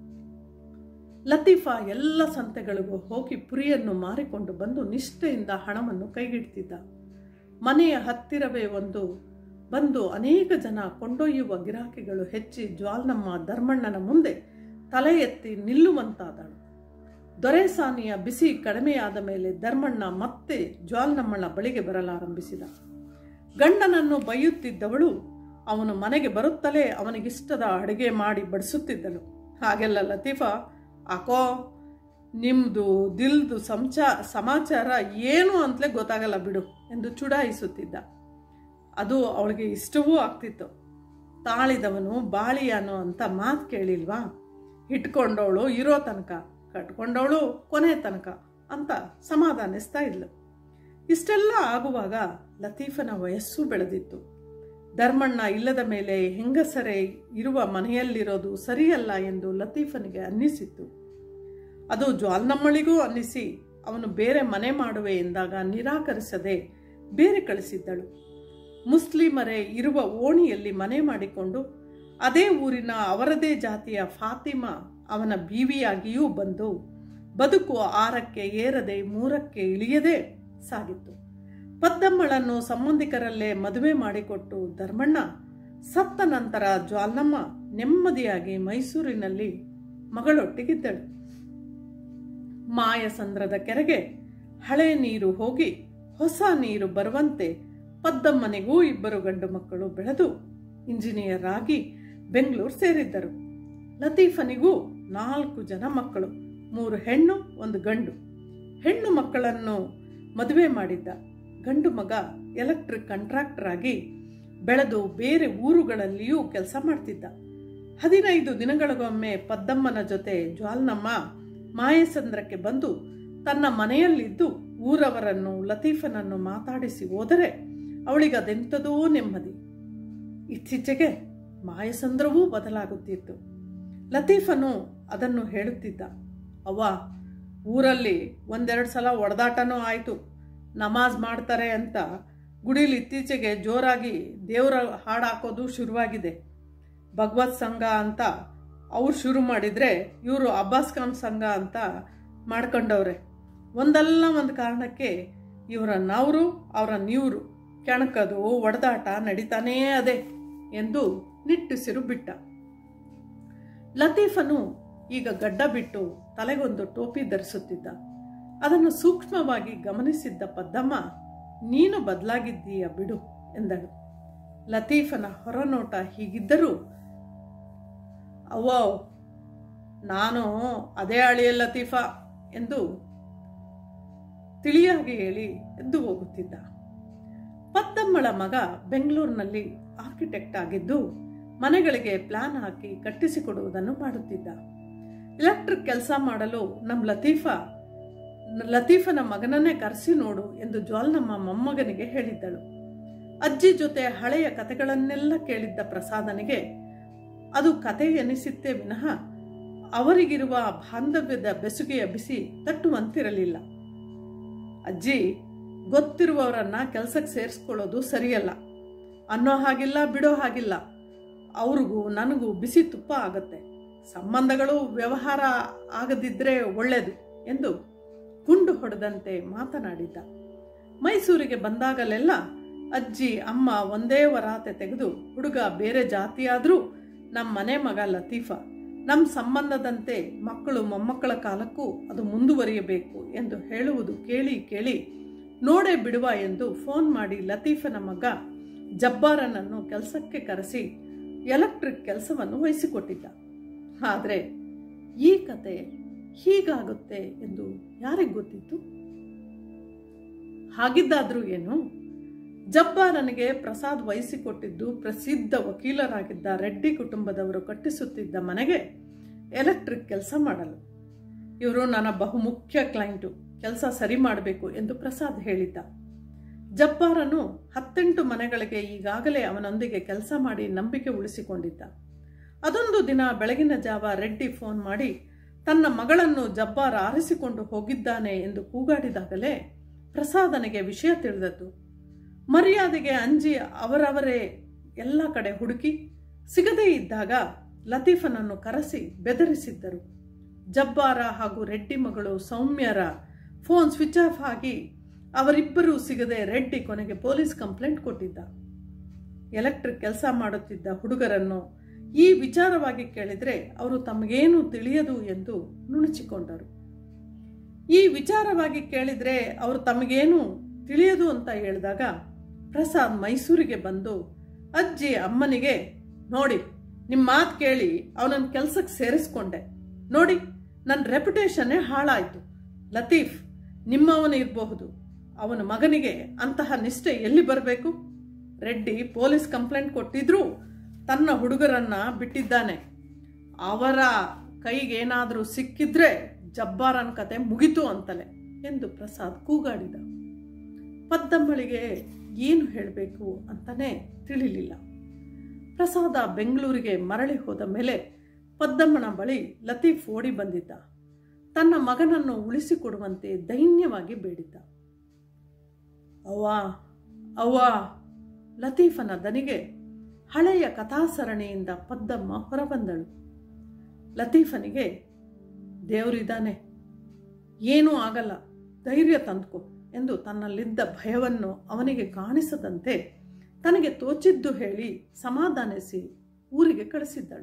ಲತೀಫಾ ಎಲ್ಲ ಸಂತೆಗಳಿಗೂ ಹೋಗಿ ಪುರಿಯನ್ನು ಮಾರಿಕೊಂಡು ಬಂದು ನಿಷ್ಠೆಯಿಂದ ಹಣವನ್ನು ಕೈಗಿಡ್ತಿದ್ದ ಮನೆಯ ಹತ್ತಿರವೇ ಒಂದು ಬಂದು ಅನೇಕ ಜನ ಕೊಂಡೊಯ್ಯುವ ಗಿರಾಕಿಗಳು ಹೆಚ್ಚಿ ಜ್ವಾಲ್ನಮ್ಮ ಧರ್ಮಣ್ಣನ ಮುಂದೆ ತಲೆ ಎತ್ತಿ ನಿಲ್ಲುವಂತಾದಳು ದೊರೆಸಾನಿಯ ಬಿಸಿ ಕಡಿಮೆಯಾದ ಮೇಲೆ ಧರ್ಮಣ್ಣ ಮತ್ತೆ ಜ್ವಾಲ್ನಮ್ಮನ ಬಳಿಗೆ ಬರಲಾರಂಭಿಸಿದ ಗಂಡನನ್ನು ಬೈಯುತ್ತಿದ್ದವಳು ಅವನು ಮನೆಗೆ ಬರುತ್ತಲೇ ಅವನಿಗಿಷ್ಟದ ಅಡುಗೆ ಮಾಡಿ ಬಡಿಸುತ್ತಿದ್ದಳು ಹಾಗೆಲ್ಲ ಲತೀಫಾ ಅಕೋ ನಿಮ್ಮದು ದಿಲ್ದು ಸಂಚಾ ಸಮಾಚಾರ ಏನು ಅಂತಲೇ ಗೊತ್ತಾಗಲ್ಲ ಬಿಡು ಎಂದು ಚುಡಾಯಿಸುತ್ತಿದ್ದ ಅದು ಅವಳಿಗೆ ಇಷ್ಟವೂ ಆಗ್ತಿತ್ತು ತಾಳಿದವನು ಬಾಳಿಯಾನು ಅಂತ ಮಾತು ಕೇಳಿಲ್ವಾ ಇಟ್ಕೊಂಡವಳು ಇರೋ ತನಕ ಕಟ್ಕೊಂಡವಳು ಕೊನೆ ತನಕ ಅಂತ ಸಮಾಧಾನಿಸ್ತಾ ಇದ್ಲು ಇಷ್ಟೆಲ್ಲ ಆಗುವಾಗ ಲತೀಫನ ವಯಸ್ಸು ಬೆಳೆದಿತ್ತು ಧರ್ಮಣ್ಣ ಇಲ್ಲದ ಮೇಲೆ ಹೆಂಗಸರೇ ಇರುವ ಮನೆಯಲ್ಲಿರೋದು ಸರಿಯಲ್ಲ ಎಂದು ಲತೀಫನಿಗೆ ಅನ್ನಿಸಿತ್ತು ಅದು ಜ್ವಾಲ್ನಮ್ಮಳಿಗೂ ಅನ್ನಿಸಿ ಅವನು ಬೇರೆ ಮನೆ ಮಾಡುವೆ ಎಂದಾಗ ನಿರಾಕರಿಸದೆ ಬೇರೆ ಕಳಿಸಿದ್ದಳು ಮುಸ್ಲಿಮರೇ ಇರುವ ಓಣಿಯಲ್ಲಿ ಮನೆ ಮಾಡಿಕೊಂಡು ಅದೇ ಊರಿನ ಅವರದೇ ಜಾತಿಯ ಫಾತಿಮಾ ಅವನ ಬೀವಿಯಾಗಿಯೂ ಬಂದು ಬದುಕು ಆರಕ್ಕೆ ಏರದೆ ಮೂರಕ್ಕೆ ಇಳಿಯದೆ ಸಾಗಿತ್ತು ಪದ್ದಮ್ಮಳನ್ನು ಸಂಬಂಧಿಕರಲ್ಲೇ ಮದುವೆ ಮಾಡಿಕೊಟ್ಟು ಧರ್ಮಣ್ಣ ಸತ್ತ ನಂತರ ಜ್ವಾಲಮ್ಮ ನೆಮ್ಮದಿಯಾಗಿ ಮೈಸೂರಿನಲ್ಲಿ ಮಗಳೊಟ್ಟಿಗಿದ್ದಳು ಮಾಯಸಂದ್ರದ ಕೆರೆಗೆ ಹಳೆ ನೀರು ಹೋಗಿ ಹೊಸ ನೀರು ಬರುವಂತೆ ಪದ್ದಮ್ಮನಿಗೂ ಇಬ್ಬರು ಗಂಡು ಮಕ್ಕಳು ಬೆಳೆದು ಇಂಜಿನಿಯರ್ ಆಗಿ ಬೆಂಗಳೂರು ಸೇರಿದ್ದರು ಲತೀಫನಿಗೂ ನಾಲ್ಕು ಜನ ಮಕ್ಕಳು ಮೂರು ಹೆಣ್ಣು ಒಂದು ಗಂಡು ಹೆಣ್ಣು ಮಕ್ಕಳನ್ನು ಮದುವೆ ಮಾಡಿದ್ದ ಗಂಡು ಮಗ ಎಲೆಕ್ಟ್ರಿಕ್ ಕಾಂಟ್ರಾಕ್ಟರ್ ಆಗಿ ಬೆಳೆದು ಬೇರೆ ಊರುಗಳಲ್ಲಿಯೂ ಕೆಲಸ ಮಾಡ್ತಿದ್ದ ಹದಿನೈದು ದಿನಗಳಿಗೊಮ್ಮೆ ಪದ್ದಮ್ಮನ ಜೊತೆ ಜ್ವಾಲ್ನಮ್ಮ ಮಾಯಸಂದ್ರಕ್ಕೆ ಬಂದು ತನ್ನ ಮನೆಯಲ್ಲಿದ್ದು ಊರವರನ್ನು ಲತೀಫನನ್ನು ಮಾತಾಡಿಸಿ ಹೋದರೆ ಅವಳಿಗದೆಂಥದೋ ನೆಮ್ಮದಿ ಇತ್ತೀಚೆಗೆ ಮಾಯಸಂದ್ರವೂ ಬದಲಾಗುತ್ತಿತ್ತು ಲತೀಫನು ಅದನ್ನು ಹೇಳುತ್ತಿದ್ದ ಅವ್ವ ಊರಲ್ಲಿ ಒಂದೆರಡು ಸಲ ಒಡೆದಾಟನೂ ಆಯಿತು ನಮಾಜ್ ಮಾಡ್ತಾರೆ ಅಂತ ಗುಡಿಲಿ ಇತ್ತೀಚೆಗೆ ಜೋರಾಗಿ ದೇವರ ಹಾಡು ಹಾಕೋದು ಶುರುವಾಗಿದೆ ಭಗವತ್ ಸಂಘ ಅಂತ ಅವ್ರು ಶುರು ಮಾಡಿದರೆ ಇವರು ಅಬ್ಬಾಸ್ ಖಾನ್ ಸಂಘ ಅಂತ ಮಾಡ್ಕೊಂಡವ್ರೆ ಒಂದಲ್ಲ ಒಂದು ಕಾರಣಕ್ಕೆ ಇವರ ನವರು ಅವರ ನೀವರು ಕೆಣಕದು ಒಡೆದಾಟ ನಡೀತಾನೇ ಅದೇ ಎಂದು ನಿಟ್ಟುಸಿರು ಬಿಟ್ಟ ಲತೀಫನು ಈಗ ಗಡ್ಡ ಬಿಟ್ಟು ತಲೆಗೊಂದು ಟೋಪಿ ಧರಿಸುತ್ತಿದ್ದ ಅದನ್ನು ಸೂಕ್ಷ್ಮವಾಗಿ ಗಮನಿಸಿದ್ದ ಪದ್ದಮ್ಮ ನೀನು ಬದಲಾಗಿದ್ದೀಯ ಬಿಡು ಎಂದಳು ಲತೀಫನ ಹೊರನೋಟ ಹೀಗಿದ್ದರೂ ಅವ್ವ ನಾನು ಅದೇ ಅಳಿಯ ಲತೀಫಾ ಎಂದು ತಿಳಿಯಾಗಿ ಹೇಳಿ ಎದ್ದು ಹೋಗುತ್ತಿದ್ದ ಪದ್ದಮ್ಮಳ ಮಗ ಬೆಂಗಳೂರಿನಲ್ಲಿ ಆರ್ಕಿಟೆಕ್ಟ್ ಆಗಿದ್ದು ಮನೆಗಳಿಗೆ ಪ್ಲಾನ್ ಹಾಕಿ ಕಟ್ಟಿಸಿಕೊಡುವುದನ್ನು ಮಾಡುತ್ತಿದ್ದ ಎಲೆಕ್ಟ್ರಿಕ್ ಕೆಲಸ ಮಾಡಲು ನಮ್ಮ ಲತೀಫಾ ಲತೀಫನ ಮಗನನ್ನೇ ಕರೆಸಿ ನೋಡು ಎಂದು ಜ್ವಾಲ್ನಮ್ಮ ಮೊಮ್ಮಗನಿಗೆ ಹೇಳಿದ್ದಳು ಅಜ್ಜಿ ಜೊತೆ ಹಳೆಯ ಕತೆಗಳನ್ನೆಲ್ಲ ಕೇಳಿದ್ದ ಪ್ರಸಾದನಿಗೆ ಅದು ಕತೆ ಎನಿಸಿತ್ತೇ ವಿನಃ ಅವರಿಗಿರುವ ಬಾಂಧವ್ಯದ ಬೆಸುಗೆಯ ಬಿಸಿ ತಟ್ಟುವಂತಿರಲಿಲ್ಲ ಅಜ್ಜಿ ಗೊತ್ತಿರುವವರನ್ನ ಕೆಲಸಕ್ಕೆ ಸೇರಿಸ್ಕೊಳ್ಳೋದು ಸರಿಯಲ್ಲ ಅನ್ನೋ ಹಾಗಿಲ್ಲ ಬಿಡೋ ಹಾಗಿಲ್ಲ ಅವ್ರಿಗೂ ನನಗೂ ಬಿಸಿ ತುಪ್ಪ ಆಗತ್ತೆ ಸಂಬಂಧಗಳು ವ್ಯವಹಾರ ಆಗದಿದ್ದರೆ ಒಳ್ಳೆಯದು ಎಂದು ಗುಂಡು ಹೊಡೆದಂತೆ ಮಾತನಾಡಿದ್ದ ಮೈಸೂರಿಗೆ ಬಂದಾಗಲೆಲ್ಲ ಅಜ್ಜಿ ಅಮ್ಮ ಒಂದೇ ವರಾತೆ ತೆಗೆದು ಹುಡುಗ ಬೇರೆ ಜಾತಿಯಾದರೂ ನಮ್ಮ ಮನೆ ಮಗ ಲತೀಫಾ ನಮ್ಮ ಸಂಬಂಧದಂತೆ ಮಕ್ಕಳು ಮೊಮ್ಮಕ್ಕಳ ಕಾಲಕ್ಕೂ ಅದು ಮುಂದುವರಿಯಬೇಕು ಎಂದು ಹೇಳುವುದು ಕೇಳಿ ಕೇಳಿ ನೋಡೇ ಬಿಡುವ ಎಂದು ಫೋನ್ ಮಾಡಿ ಲತೀಫನ ಮಗ ಜಬ್ಬಾರನನ್ನು ಕೆಲಸಕ್ಕೆ ಕರೆಸಿ ಎಲೆಕ್ಟ್ರಿಕ್ ಕೆಲಸವನ್ನು ವಹಿಸಿಕೊಟ್ಟಿದ್ದ ಆದರೆ ಈ ಕತೆ ಹೀಗಾಗುತ್ತೆ ಎಂದು ಯಾರಿಗೆ ಗೊತ್ತಿತ್ತು ಹಾಗಿದ್ದಾದ್ರೂ ಏನು ಜಬ್ಬಾರನಿಗೆ ಪ್ರಸಾದ್ ವಹಿಸಿಕೊಟ್ಟಿದ್ದು ಪ್ರಸಿದ್ಧ ವಕೀಲರಾಗಿದ್ದ ರೆಡ್ಡಿ ಕುಟುಂಬದವರು ಕಟ್ಟಿಸುತ್ತಿದ್ದ ಮನೆಗೆ ಎಲೆಕ್ಟ್ರಿಕ್ ಕೆಲಸ ಮಾಡಲು ಇವರು ನನ್ನ ಬಹುಮುಖ್ಯ ಕ್ಲೈಂಟು ಕೆಲಸ ಸರಿ ಮಾಡಬೇಕು ಎಂದು ಪ್ರಸಾದ್ ಹೇಳಿದ್ದ ಜಬ್ಬಾರನು ಹತ್ತೆಂಟು ಮನೆಗಳಿಗೆ ಈಗಾಗಲೇ ಅವನೊಂದಿಗೆ ಕೆಲಸ ಮಾಡಿ ನಂಬಿಕೆ ಉಳಿಸಿಕೊಂಡಿದ್ದ ಅದೊಂದು ದಿನ ಬೆಳಗಿನ ಜಾವ ರೆಡ್ಡಿ ಫೋನ್ ಮಾಡಿ ತನ್ನ ಮಗಳನ್ನು ಜಬ್ಬಾರ ಆರಿಸಿಕೊಂಡು ಹೋಗಿದ್ದಾನೆ ಎಂದು ಕೂಗಾಡಿದಾಗಲೇ ಪ್ರಸಾದನಿಗೆ ವಿಷಯ ತಿಳಿದದ್ದು ಮರ್ಯಾದೆಗೆ ಅಂಜಿ ಅವರವರೇ ಎಲ್ಲ ಕಡೆ ಹುಡುಕಿ ಸಿಗದೇ ಇದ್ದಾಗ ಲತೀಫನನ್ನು ಕರೆಸಿ ಬೆದರಿಸಿದ್ದರು ಜಬ್ಬಾರ ಹಾಗೂ ರೆಡ್ಡಿ ಮಗಳು ಸೌಮ್ಯರ ಫೋನ್ ಸ್ವಿಚ್ ಆಫ್ ಆಗಿ ಅವರಿಬ್ಬರೂ ಸಿಗದೆ ರೆಡ್ಡಿ ಕೊನೆಗೆ ಪೊಲೀಸ್ ಕಂಪ್ಲೇಂಟ್ ಕೊಟ್ಟಿದ್ದ ಎಲೆಕ್ಟ್ರಿಕ್ ಕೆಲಸ ಮಾಡುತ್ತಿದ್ದ ಹುಡುಗರನ್ನು ಈ ವಿಚಾರವಾಗಿ ಕೇಳಿದರೆ ಅವರು ತಮಗೇನು ತಿಳಿಯದು ಎಂದು ನುಣುಚಿಕೊಂಡರು ಈ ವಿಚಾರವಾಗಿ ಕೇಳಿದರೆ ಅವರು ತಮಗೇನು ತಿಳಿಯದು ಅಂತ ಹೇಳಿದಾಗ ಪ್ರಸಾದ್ ಮೈಸೂರಿಗೆ ಬಂದು ಅಜ್ಜಿ ಅಮ್ಮನಿಗೆ ನೋಡಿ ನಿಮ್ಮ ಮಾತು ಕೇಳಿ ಅವನನ್ನು ಕೆಲಸಕ್ಕೆ ಸೇರಿಸ್ಕೊಂಡೆ ನೋಡಿ ನನ್ನ ರೆಪ್ಯುಟೇಷನ್ನೇ ಹಾಳಾಯಿತು ಲತೀಫ್ ನಿಮ್ಮವನು ಇರಬಹುದು ಅವನ ಮಗನಿಗೆ ಅಂತಹ ನಿಷ್ಠೆ ಎಲ್ಲಿ ಬರಬೇಕು ರೆಡ್ಡಿ ಪೊಲೀಸ್ ಕಂಪ್ಲೇಂಟ್ ಕೊಟ್ಟಿದ್ರೂ ತನ್ನ ಹುಡುಗರನ್ನ ಬಿಟ್ಟಿದ್ದಾನೆ ಅವರ ಕೈಗೇನಾದರೂ ಸಿಕ್ಕಿದ್ರೆ ಜಬ್ಬಾರನ ಕತೆ ಮುಗಿತು ಅಂತಲೇ ಎಂದು ಪ್ರಸಾದ್ ಕೂಗಾಡಿದ ಪದ್ದಮ್ಮಳಿಗೆ ಏನು ಹೇಳಬೇಕು ಅಂತಾನೆ ತಿಳಿಲಿಲ್ಲ ಪ್ರಸಾದ ಬೆಂಗಳೂರಿಗೆ ಮರಳಿ ಹೋದ ಮೇಲೆ ಪದ್ದಮ್ಮನ ಬಳಿ ಲತೀಫ್ ಓಡಿ ಬಂದಿದ್ದ ತನ್ನ ಮಗನನ್ನು ಉಳಿಸಿಕೊಡುವಂತೆ ದೈನ್ಯವಾಗಿ ಬೇಡಿದ್ದ ಅವ್ವ ಅವ್ವ ಲತೀಫನ ದನಿಗೆ ಹಳೆಯ ಕಥಾಸರಣಿಯಿಂದ ಪದ್ದಮ್ಮ ಹೊರಬಂದಳು ಲತೀಫನಿಗೆ ದೇವರಿದ್ದಾನೆ ಏನೂ ಆಗಲ್ಲ ಧೈರ್ಯ ತಂದ್ಕೊ ಎಂದು ತನ್ನಲ್ಲಿದ್ದ ಭಯವನ್ನು ಅವನಿಗೆ ಕಾಣಿಸದಂತೆ ತನಗೆ ತೋಚಿದ್ದು ಹೇಳಿ ಸಮಾಧಾನಿಸಿ ಊರಿಗೆ ಕಳಿಸಿದ್ದಳು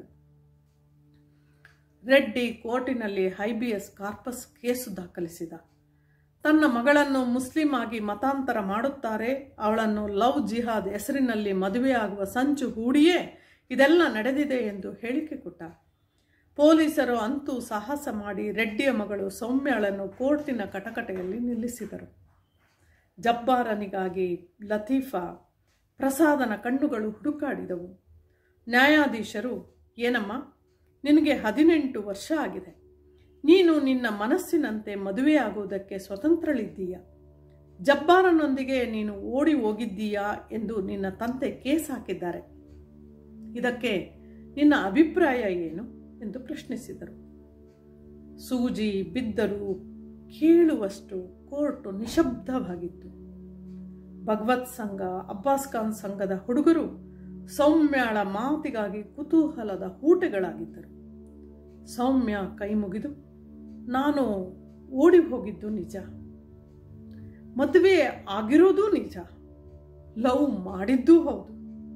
ರೆಡ್ಡಿ ಕೋರ್ಟಿನಲ್ಲಿ ಹೈಬಿಯಸ್ ಕಾರ್ಪಸ್ ಕೇಸು ದಾಖಲಿಸಿದ ತನ್ನ ಮಗಳನ್ನು ಮುಸ್ಲಿಂ ಆಗಿ ಮತಾಂತರ ಮಾಡುತ್ತಾರೆ ಅವಳನ್ನು ಲವ್ ಜಿಹಾದ್ ಹೆಸರಿನಲ್ಲಿ ಮದುವೆಯಾಗುವ ಸಂಚು ಹೂಡಿಯೇ ಇದೆಲ್ಲ ನಡೆದಿದೆ ಎಂದು ಹೇಳಿಕೆ ಕೊಟ್ಟ ಪೊಲೀಸರು ಅಂತೂ ಸಾಹಸ ಮಾಡಿ ರೆಡ್ಡಿಯ ಮಗಳು ಸೌಮ್ಯಳನ್ನು ಕೋರ್ಟಿನ ಕಟಕಟೆಯಲ್ಲಿ ನಿಲ್ಲಿಸಿದರು ಜಬ್ಬಾರನಿಗಾಗಿ ಲತೀಫಾ ಪ್ರಸಾದನ ಕಣ್ಣುಗಳು ಹುಡುಕಾಡಿದವು ನ್ಯಾಯಾಧೀಶರು ಏನಮ್ಮ ನಿನಗೆ ಹದಿನೆಂಟು ವರ್ಷ ಆಗಿದೆ ನೀನು ನಿನ್ನ ಮನಸ್ಸಿನಂತೆ ಮದುವೆಯಾಗುವುದಕ್ಕೆ ಸ್ವತಂತ್ರಳಿದ್ದೀಯ ಜಬ್ಬಾರನೊಂದಿಗೆ ನೀನು ಓಡಿ ಹೋಗಿದ್ದೀಯಾ ಎಂದು ನಿನ್ನ ತಂದೆ ಕೇಸ್ ಹಾಕಿದ್ದಾರೆ ಇದಕ್ಕೆ ನಿನ್ನ ಅಭಿಪ್ರಾಯ ಏನು ಎಂದು ಪ್ರಶ್ನಿಸಿದರು ಸೂಜಿ ಬಿದ್ದರೂ ಕೇಳುವಷ್ಟು ಕೋರ್ಟು ನಿಶಬ್ದವಾಗಿತ್ತು ಭಗವತ್ ಸಂಘ ಅಬ್ಬಾಸ್ ಖಾನ್ ಸಂಘದ ಹುಡುಗರು ಸೌಮ್ಯಾಳ ಮಾತಿಗಾಗಿ ಕುತೂಹಲದ ಹೂಟೆಗಳಾಗಿದ್ದರು ಸೌಮ್ಯ ಕೈ ಮುಗಿದು ನಾನು ಓಡಿ ಹೋಗಿದ್ದು ನಿಜ ಮದುವೆ ಆಗಿರೋದು ನಿಜ ಲವ್ ಮಾಡಿದ್ದೂ ಹೌದು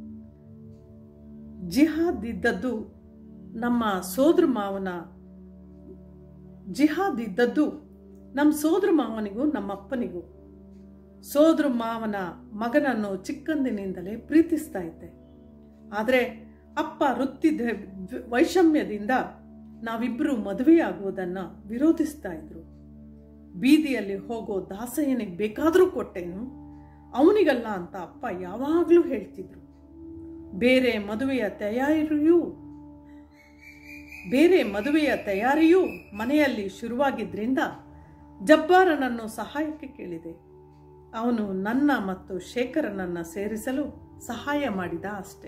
ಜಿಹಾದ್ ಇದ್ದದ್ದು ನಮ್ಮ ಸೋದ್ರ ಮಾವನ ಜಿಹಾದ್ ಇದ್ದದ್ದು ನಮ್ಮ ಸೋದ್ರ ಮಾವನಿಗೂ ನಮ್ಮ ಅಪ್ಪನಿಗೂ ಸೋದ್ರ ಮಾವನ ಮಗನನ್ನು ಚಿಕ್ಕಂದಿನಿಂದಲೇ ಪ್ರೀತಿಸ್ತಾ ಇದ್ದೆ ಆದರೆ ಅಪ್ಪ ವೃತ್ತಿ ವೈಷಮ್ಯದಿಂದ ನಾವಿಬ್ಬರು ಮದುವೆಯಾಗುವುದನ್ನು ವಿರೋಧಿಸ್ತಾ ಇದ್ರು ಬೀದಿಯಲ್ಲಿ ಹೋಗೋ ದಾಸಯ್ಯನಿಗೆ ಬೇಕಾದರೂ ಕೊಟ್ಟೇನು ಅವನಿಗಲ್ಲ ಅಂತ ಅಪ್ಪ ಯಾವಾಗಲೂ ಹೇಳ್ತಿದ್ರು ಬೇರೆ ಮದುವೆಯ ತಯಾರಿಯೂ ಬೇರೆ ಮದುವೆಯ ತಯಾರಿಯೂ ಮನೆಯಲ್ಲಿ ಶುರುವಾಗಿದ್ರಿಂದ ಜಬ್ಬಾರನನ್ನು ಸಹಾಯಕ್ಕೆ ಕೇಳಿದೆ ಅವನು ನನ್ನ ಮತ್ತು ಶೇಖರನನ್ನ ಸೇರಿಸಲು ಸಹಾಯ ಮಾಡಿದ ಅಷ್ಟೆ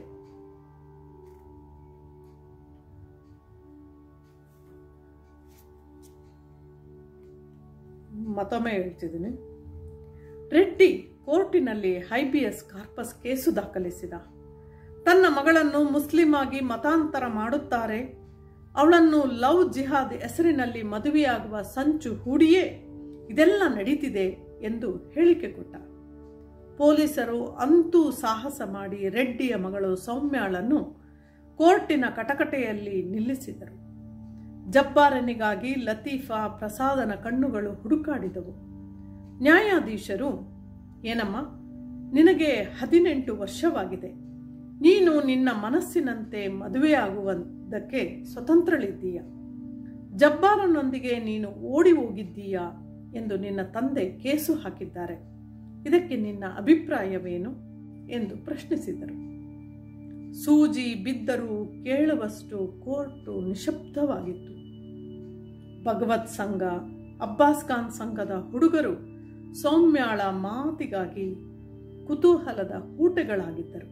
ಮತ್ತೊಮ್ಮೆ ಹೇಳ್ತಿದ್ದೀನಿ ರೆಡ್ಡಿ ಕೋರ್ಟಿನಲ್ಲಿ ಹೈಬಿಯಸ್ ಕಾರ್ಪಸ್ ಕೇಸು ದಾಖಲಿಸಿದ ತನ್ನ ಮಗಳನ್ನು ಮುಸ್ಲಿಂ ಆಗಿ ಮತಾಂತರ ಮಾಡುತ್ತಾರೆ ಅವಳನ್ನು ಲವ್ ಜಿಹಾದ್ ಹೆಸರಿನಲ್ಲಿ ಮದುವೆಯಾಗುವ ಸಂಚು ಹೂಡಿಯೇ ಇದೆಲ್ಲ ನಡೀತಿದೆ ಎಂದು ಹೇಳಿಕೆ ಕೊಟ್ಟ ಪೊಲೀಸರು ಅಂತೂ ಸಾಹಸ ಮಾಡಿ ರೆಡ್ಡಿಯ ಮಗಳು ಸೌಮ್ಯಾಳನ್ನು ಕೋರ್ಟಿನ ಕಟಕಟೆಯಲ್ಲಿ ನಿಲ್ಲಿಸಿದರು ಜಬ್ಬಾರನಿಗಾಗಿ ಲತೀಫಾ ಪ್ರಸಾದನ ಕಣ್ಣುಗಳು ಹುಡುಕಾಡಿದವು ನ್ಯಾಯಾಧೀಶರು ಏನಮ್ಮ ನಿನಗೆ ಹದಿನೆಂಟು ವರ್ಷವಾಗಿದೆ ನೀನು ನಿನ್ನ ಮನಸ್ಸಿನಂತೆ ಮದುವೆಯಾಗುವುದಕ್ಕೆ ಸ್ವತಂತ್ರಳಿದ್ದೀಯ ಜಬ್ಬಾರನೊಂದಿಗೆ ನೀನು ಓಡಿ ಹೋಗಿದ್ದೀಯಾ ಎಂದು ನಿನ್ನ ತಂದೆ ಕೇಸು ಹಾಕಿದ್ದಾರೆ ಇದಕ್ಕೆ ನಿನ್ನ ಅಭಿಪ್ರಾಯವೇನು ಎಂದು ಪ್ರಶ್ನಿಸಿದರು ಸೂಜಿ ಬಿದ್ದರೂ ಕೇಳುವಷ್ಟು ಕೋರ್ಟು ನಿಶಬ್ದವಾಗಿತ್ತು ಭಗವತ್ ಸಂಘ ಅಬ್ಬಾಸ್ ಖಾನ್ ಸಂಘದ ಹುಡುಗರು ಸೌಮ್ಯಾಳ ಮಾತಿಗಾಗಿ ಕುತೂಹಲದ ಹೂಟೆಗಳಾಗಿದ್ದರು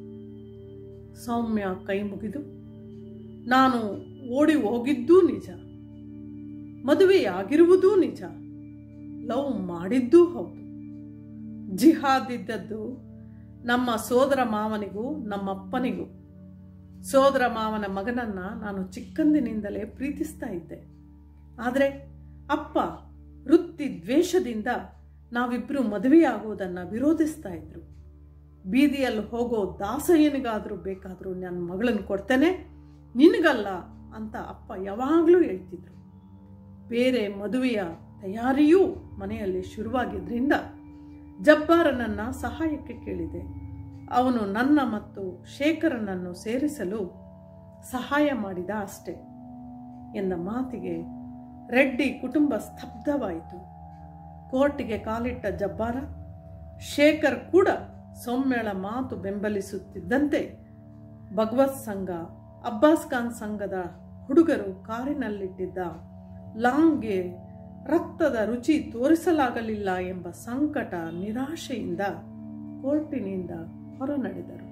ಸೌಮ್ಯ ಕೈ ಮುಗಿದು ನಾನು ಓಡಿ ಹೋಗಿದ್ದೂ ನಿಜ ಮದುವೆಯಾಗಿರುವುದೂ ನಿಜ ಲವ್ ಮಾಡಿದ್ದೂ ಹೌದು ಜಿಹಾದ್ ಇದ್ದದ್ದು ನಮ್ಮ ಸೋದರ ಮಾವನಿಗೂ ನಮ್ಮಪ್ಪನಿಗೂ ಸೋದರ ಮಾವನ ಮಗನನ್ನ ನಾನು ಚಿಕ್ಕಂದಿನಿಂದಲೇ ಪ್ರೀತಿಸ್ತಾ ಇದ್ದೆ ಆದರೆ ಅಪ್ಪ ವೃತ್ತಿ ದ್ವೇಷದಿಂದ ನಾವಿಬ್ಬರು ಮದುವೆಯಾಗುವುದನ್ನು ವಿರೋಧಿಸ್ತಾ ಇದ್ರು ಬೀದಿಯಲ್ಲಿ ಹೋಗೋ ದಾಸಯ್ಯನಿಗಾದರೂ ಬೇಕಾದರೂ ನನ್ನ ಮಗಳನ್ನು ಕೊಡ್ತೇನೆ ನಿನಗಲ್ಲ ಅಂತ ಅಪ್ಪ ಯಾವಾಗಲೂ ಹೇಳ್ತಿದ್ರು ಬೇರೆ ಮದುವೆಯ ತಯಾರಿಯೂ ಮನೆಯಲ್ಲಿ ಶುರುವಾಗಿದ್ದರಿಂದ ಜಬ್ಬಾರನನ್ನ ಸಹಾಯಕ್ಕೆ ಕೇಳಿದೆ ಅವನು ನನ್ನ ಮತ್ತು ಶೇಖರನನ್ನು ಸೇರಿಸಲು ಸಹಾಯ ಮಾಡಿದ ಅಷ್ಟೆ ಎಂದ ಮಾತಿಗೆ ರೆಡ್ಡಿ ಕುಟುಂಬ ಸ್ತಬ್ಧವಾಯಿತು ಕೋರ್ಟಿಗೆ ಕಾಲಿಟ್ಟ ಜಬ್ಬಾರ ಶೇಖರ್ ಕೂಡ ಸೌಮ್ಯಳ ಮಾತು ಬೆಂಬಲಿಸುತ್ತಿದ್ದಂತೆ ಭಗವತ್ ಸಂಘ ಅಬ್ಬಾಸ್ ಖಾನ್ ಸಂಘದ ಹುಡುಗರು ಕಾರಿನಲ್ಲಿಟ್ಟಿದ್ದ ಲಾಂಗ್ಗೆ ರಕ್ತದ ರುಚಿ ತೋರಿಸಲಾಗಲಿಲ್ಲ ಎಂಬ ಸಂಕಟ ನಿರಾಶೆಯಿಂದ ಕೋರ್ಟಿನಿಂದ ಹೊರನಡೆದರು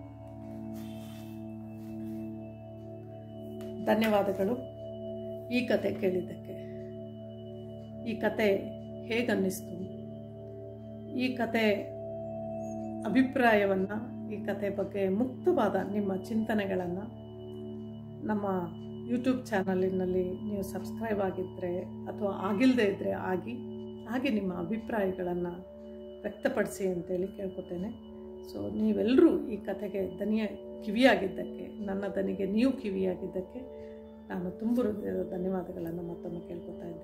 ಧನ್ಯವಾದಗಳು ಈ ಕತೆ ಕೇಳಿದ್ದಕ್ಕೆ ಈ ಕತೆ ಹೇಗನ್ನಿಸ್ತು ಈ ಕತೆ ಅಭಿಪ್ರಾಯವನ್ನು ಈ ಕತೆ ಬಗ್ಗೆ ಮುಕ್ತವಾದ ನಿಮ್ಮ ಚಿಂತನೆಗಳನ್ನು ನಮ್ಮ ಯೂಟ್ಯೂಬ್ ಚಾನಲಿನಲ್ಲಿ ನೀವು ಸಬ್ಸ್ಕ್ರೈಬ್ ಆಗಿದ್ದರೆ ಅಥವಾ ಆಗಿಲ್ಲದೆ ಇದ್ದರೆ ಆಗಿ ಹಾಗೆ ನಿಮ್ಮ ಅಭಿಪ್ರಾಯಗಳನ್ನು ವ್ಯಕ್ತಪಡಿಸಿ ಅಂತೇಳಿ ಕೇಳ್ಕೊತೇನೆ ಸೊ ನೀವೆಲ್ಲರೂ ಈ ಕತೆಗೆ ದನಿಯ ಕಿವಿಯಾಗಿದ್ದಕ್ಕೆ ನನ್ನ ದನಿಗೆ ನೀವು ಕಿವಿಯಾಗಿದ್ದಕ್ಕೆ ನಾನು ತುಂಬ ಹೃದಯದ ಧನ್ಯವಾದಗಳನ್ನು ಮತ್ತೊಮ್ಮೆ ಕೇಳ್ಕೊತಾ ಇದ್ದೇನೆ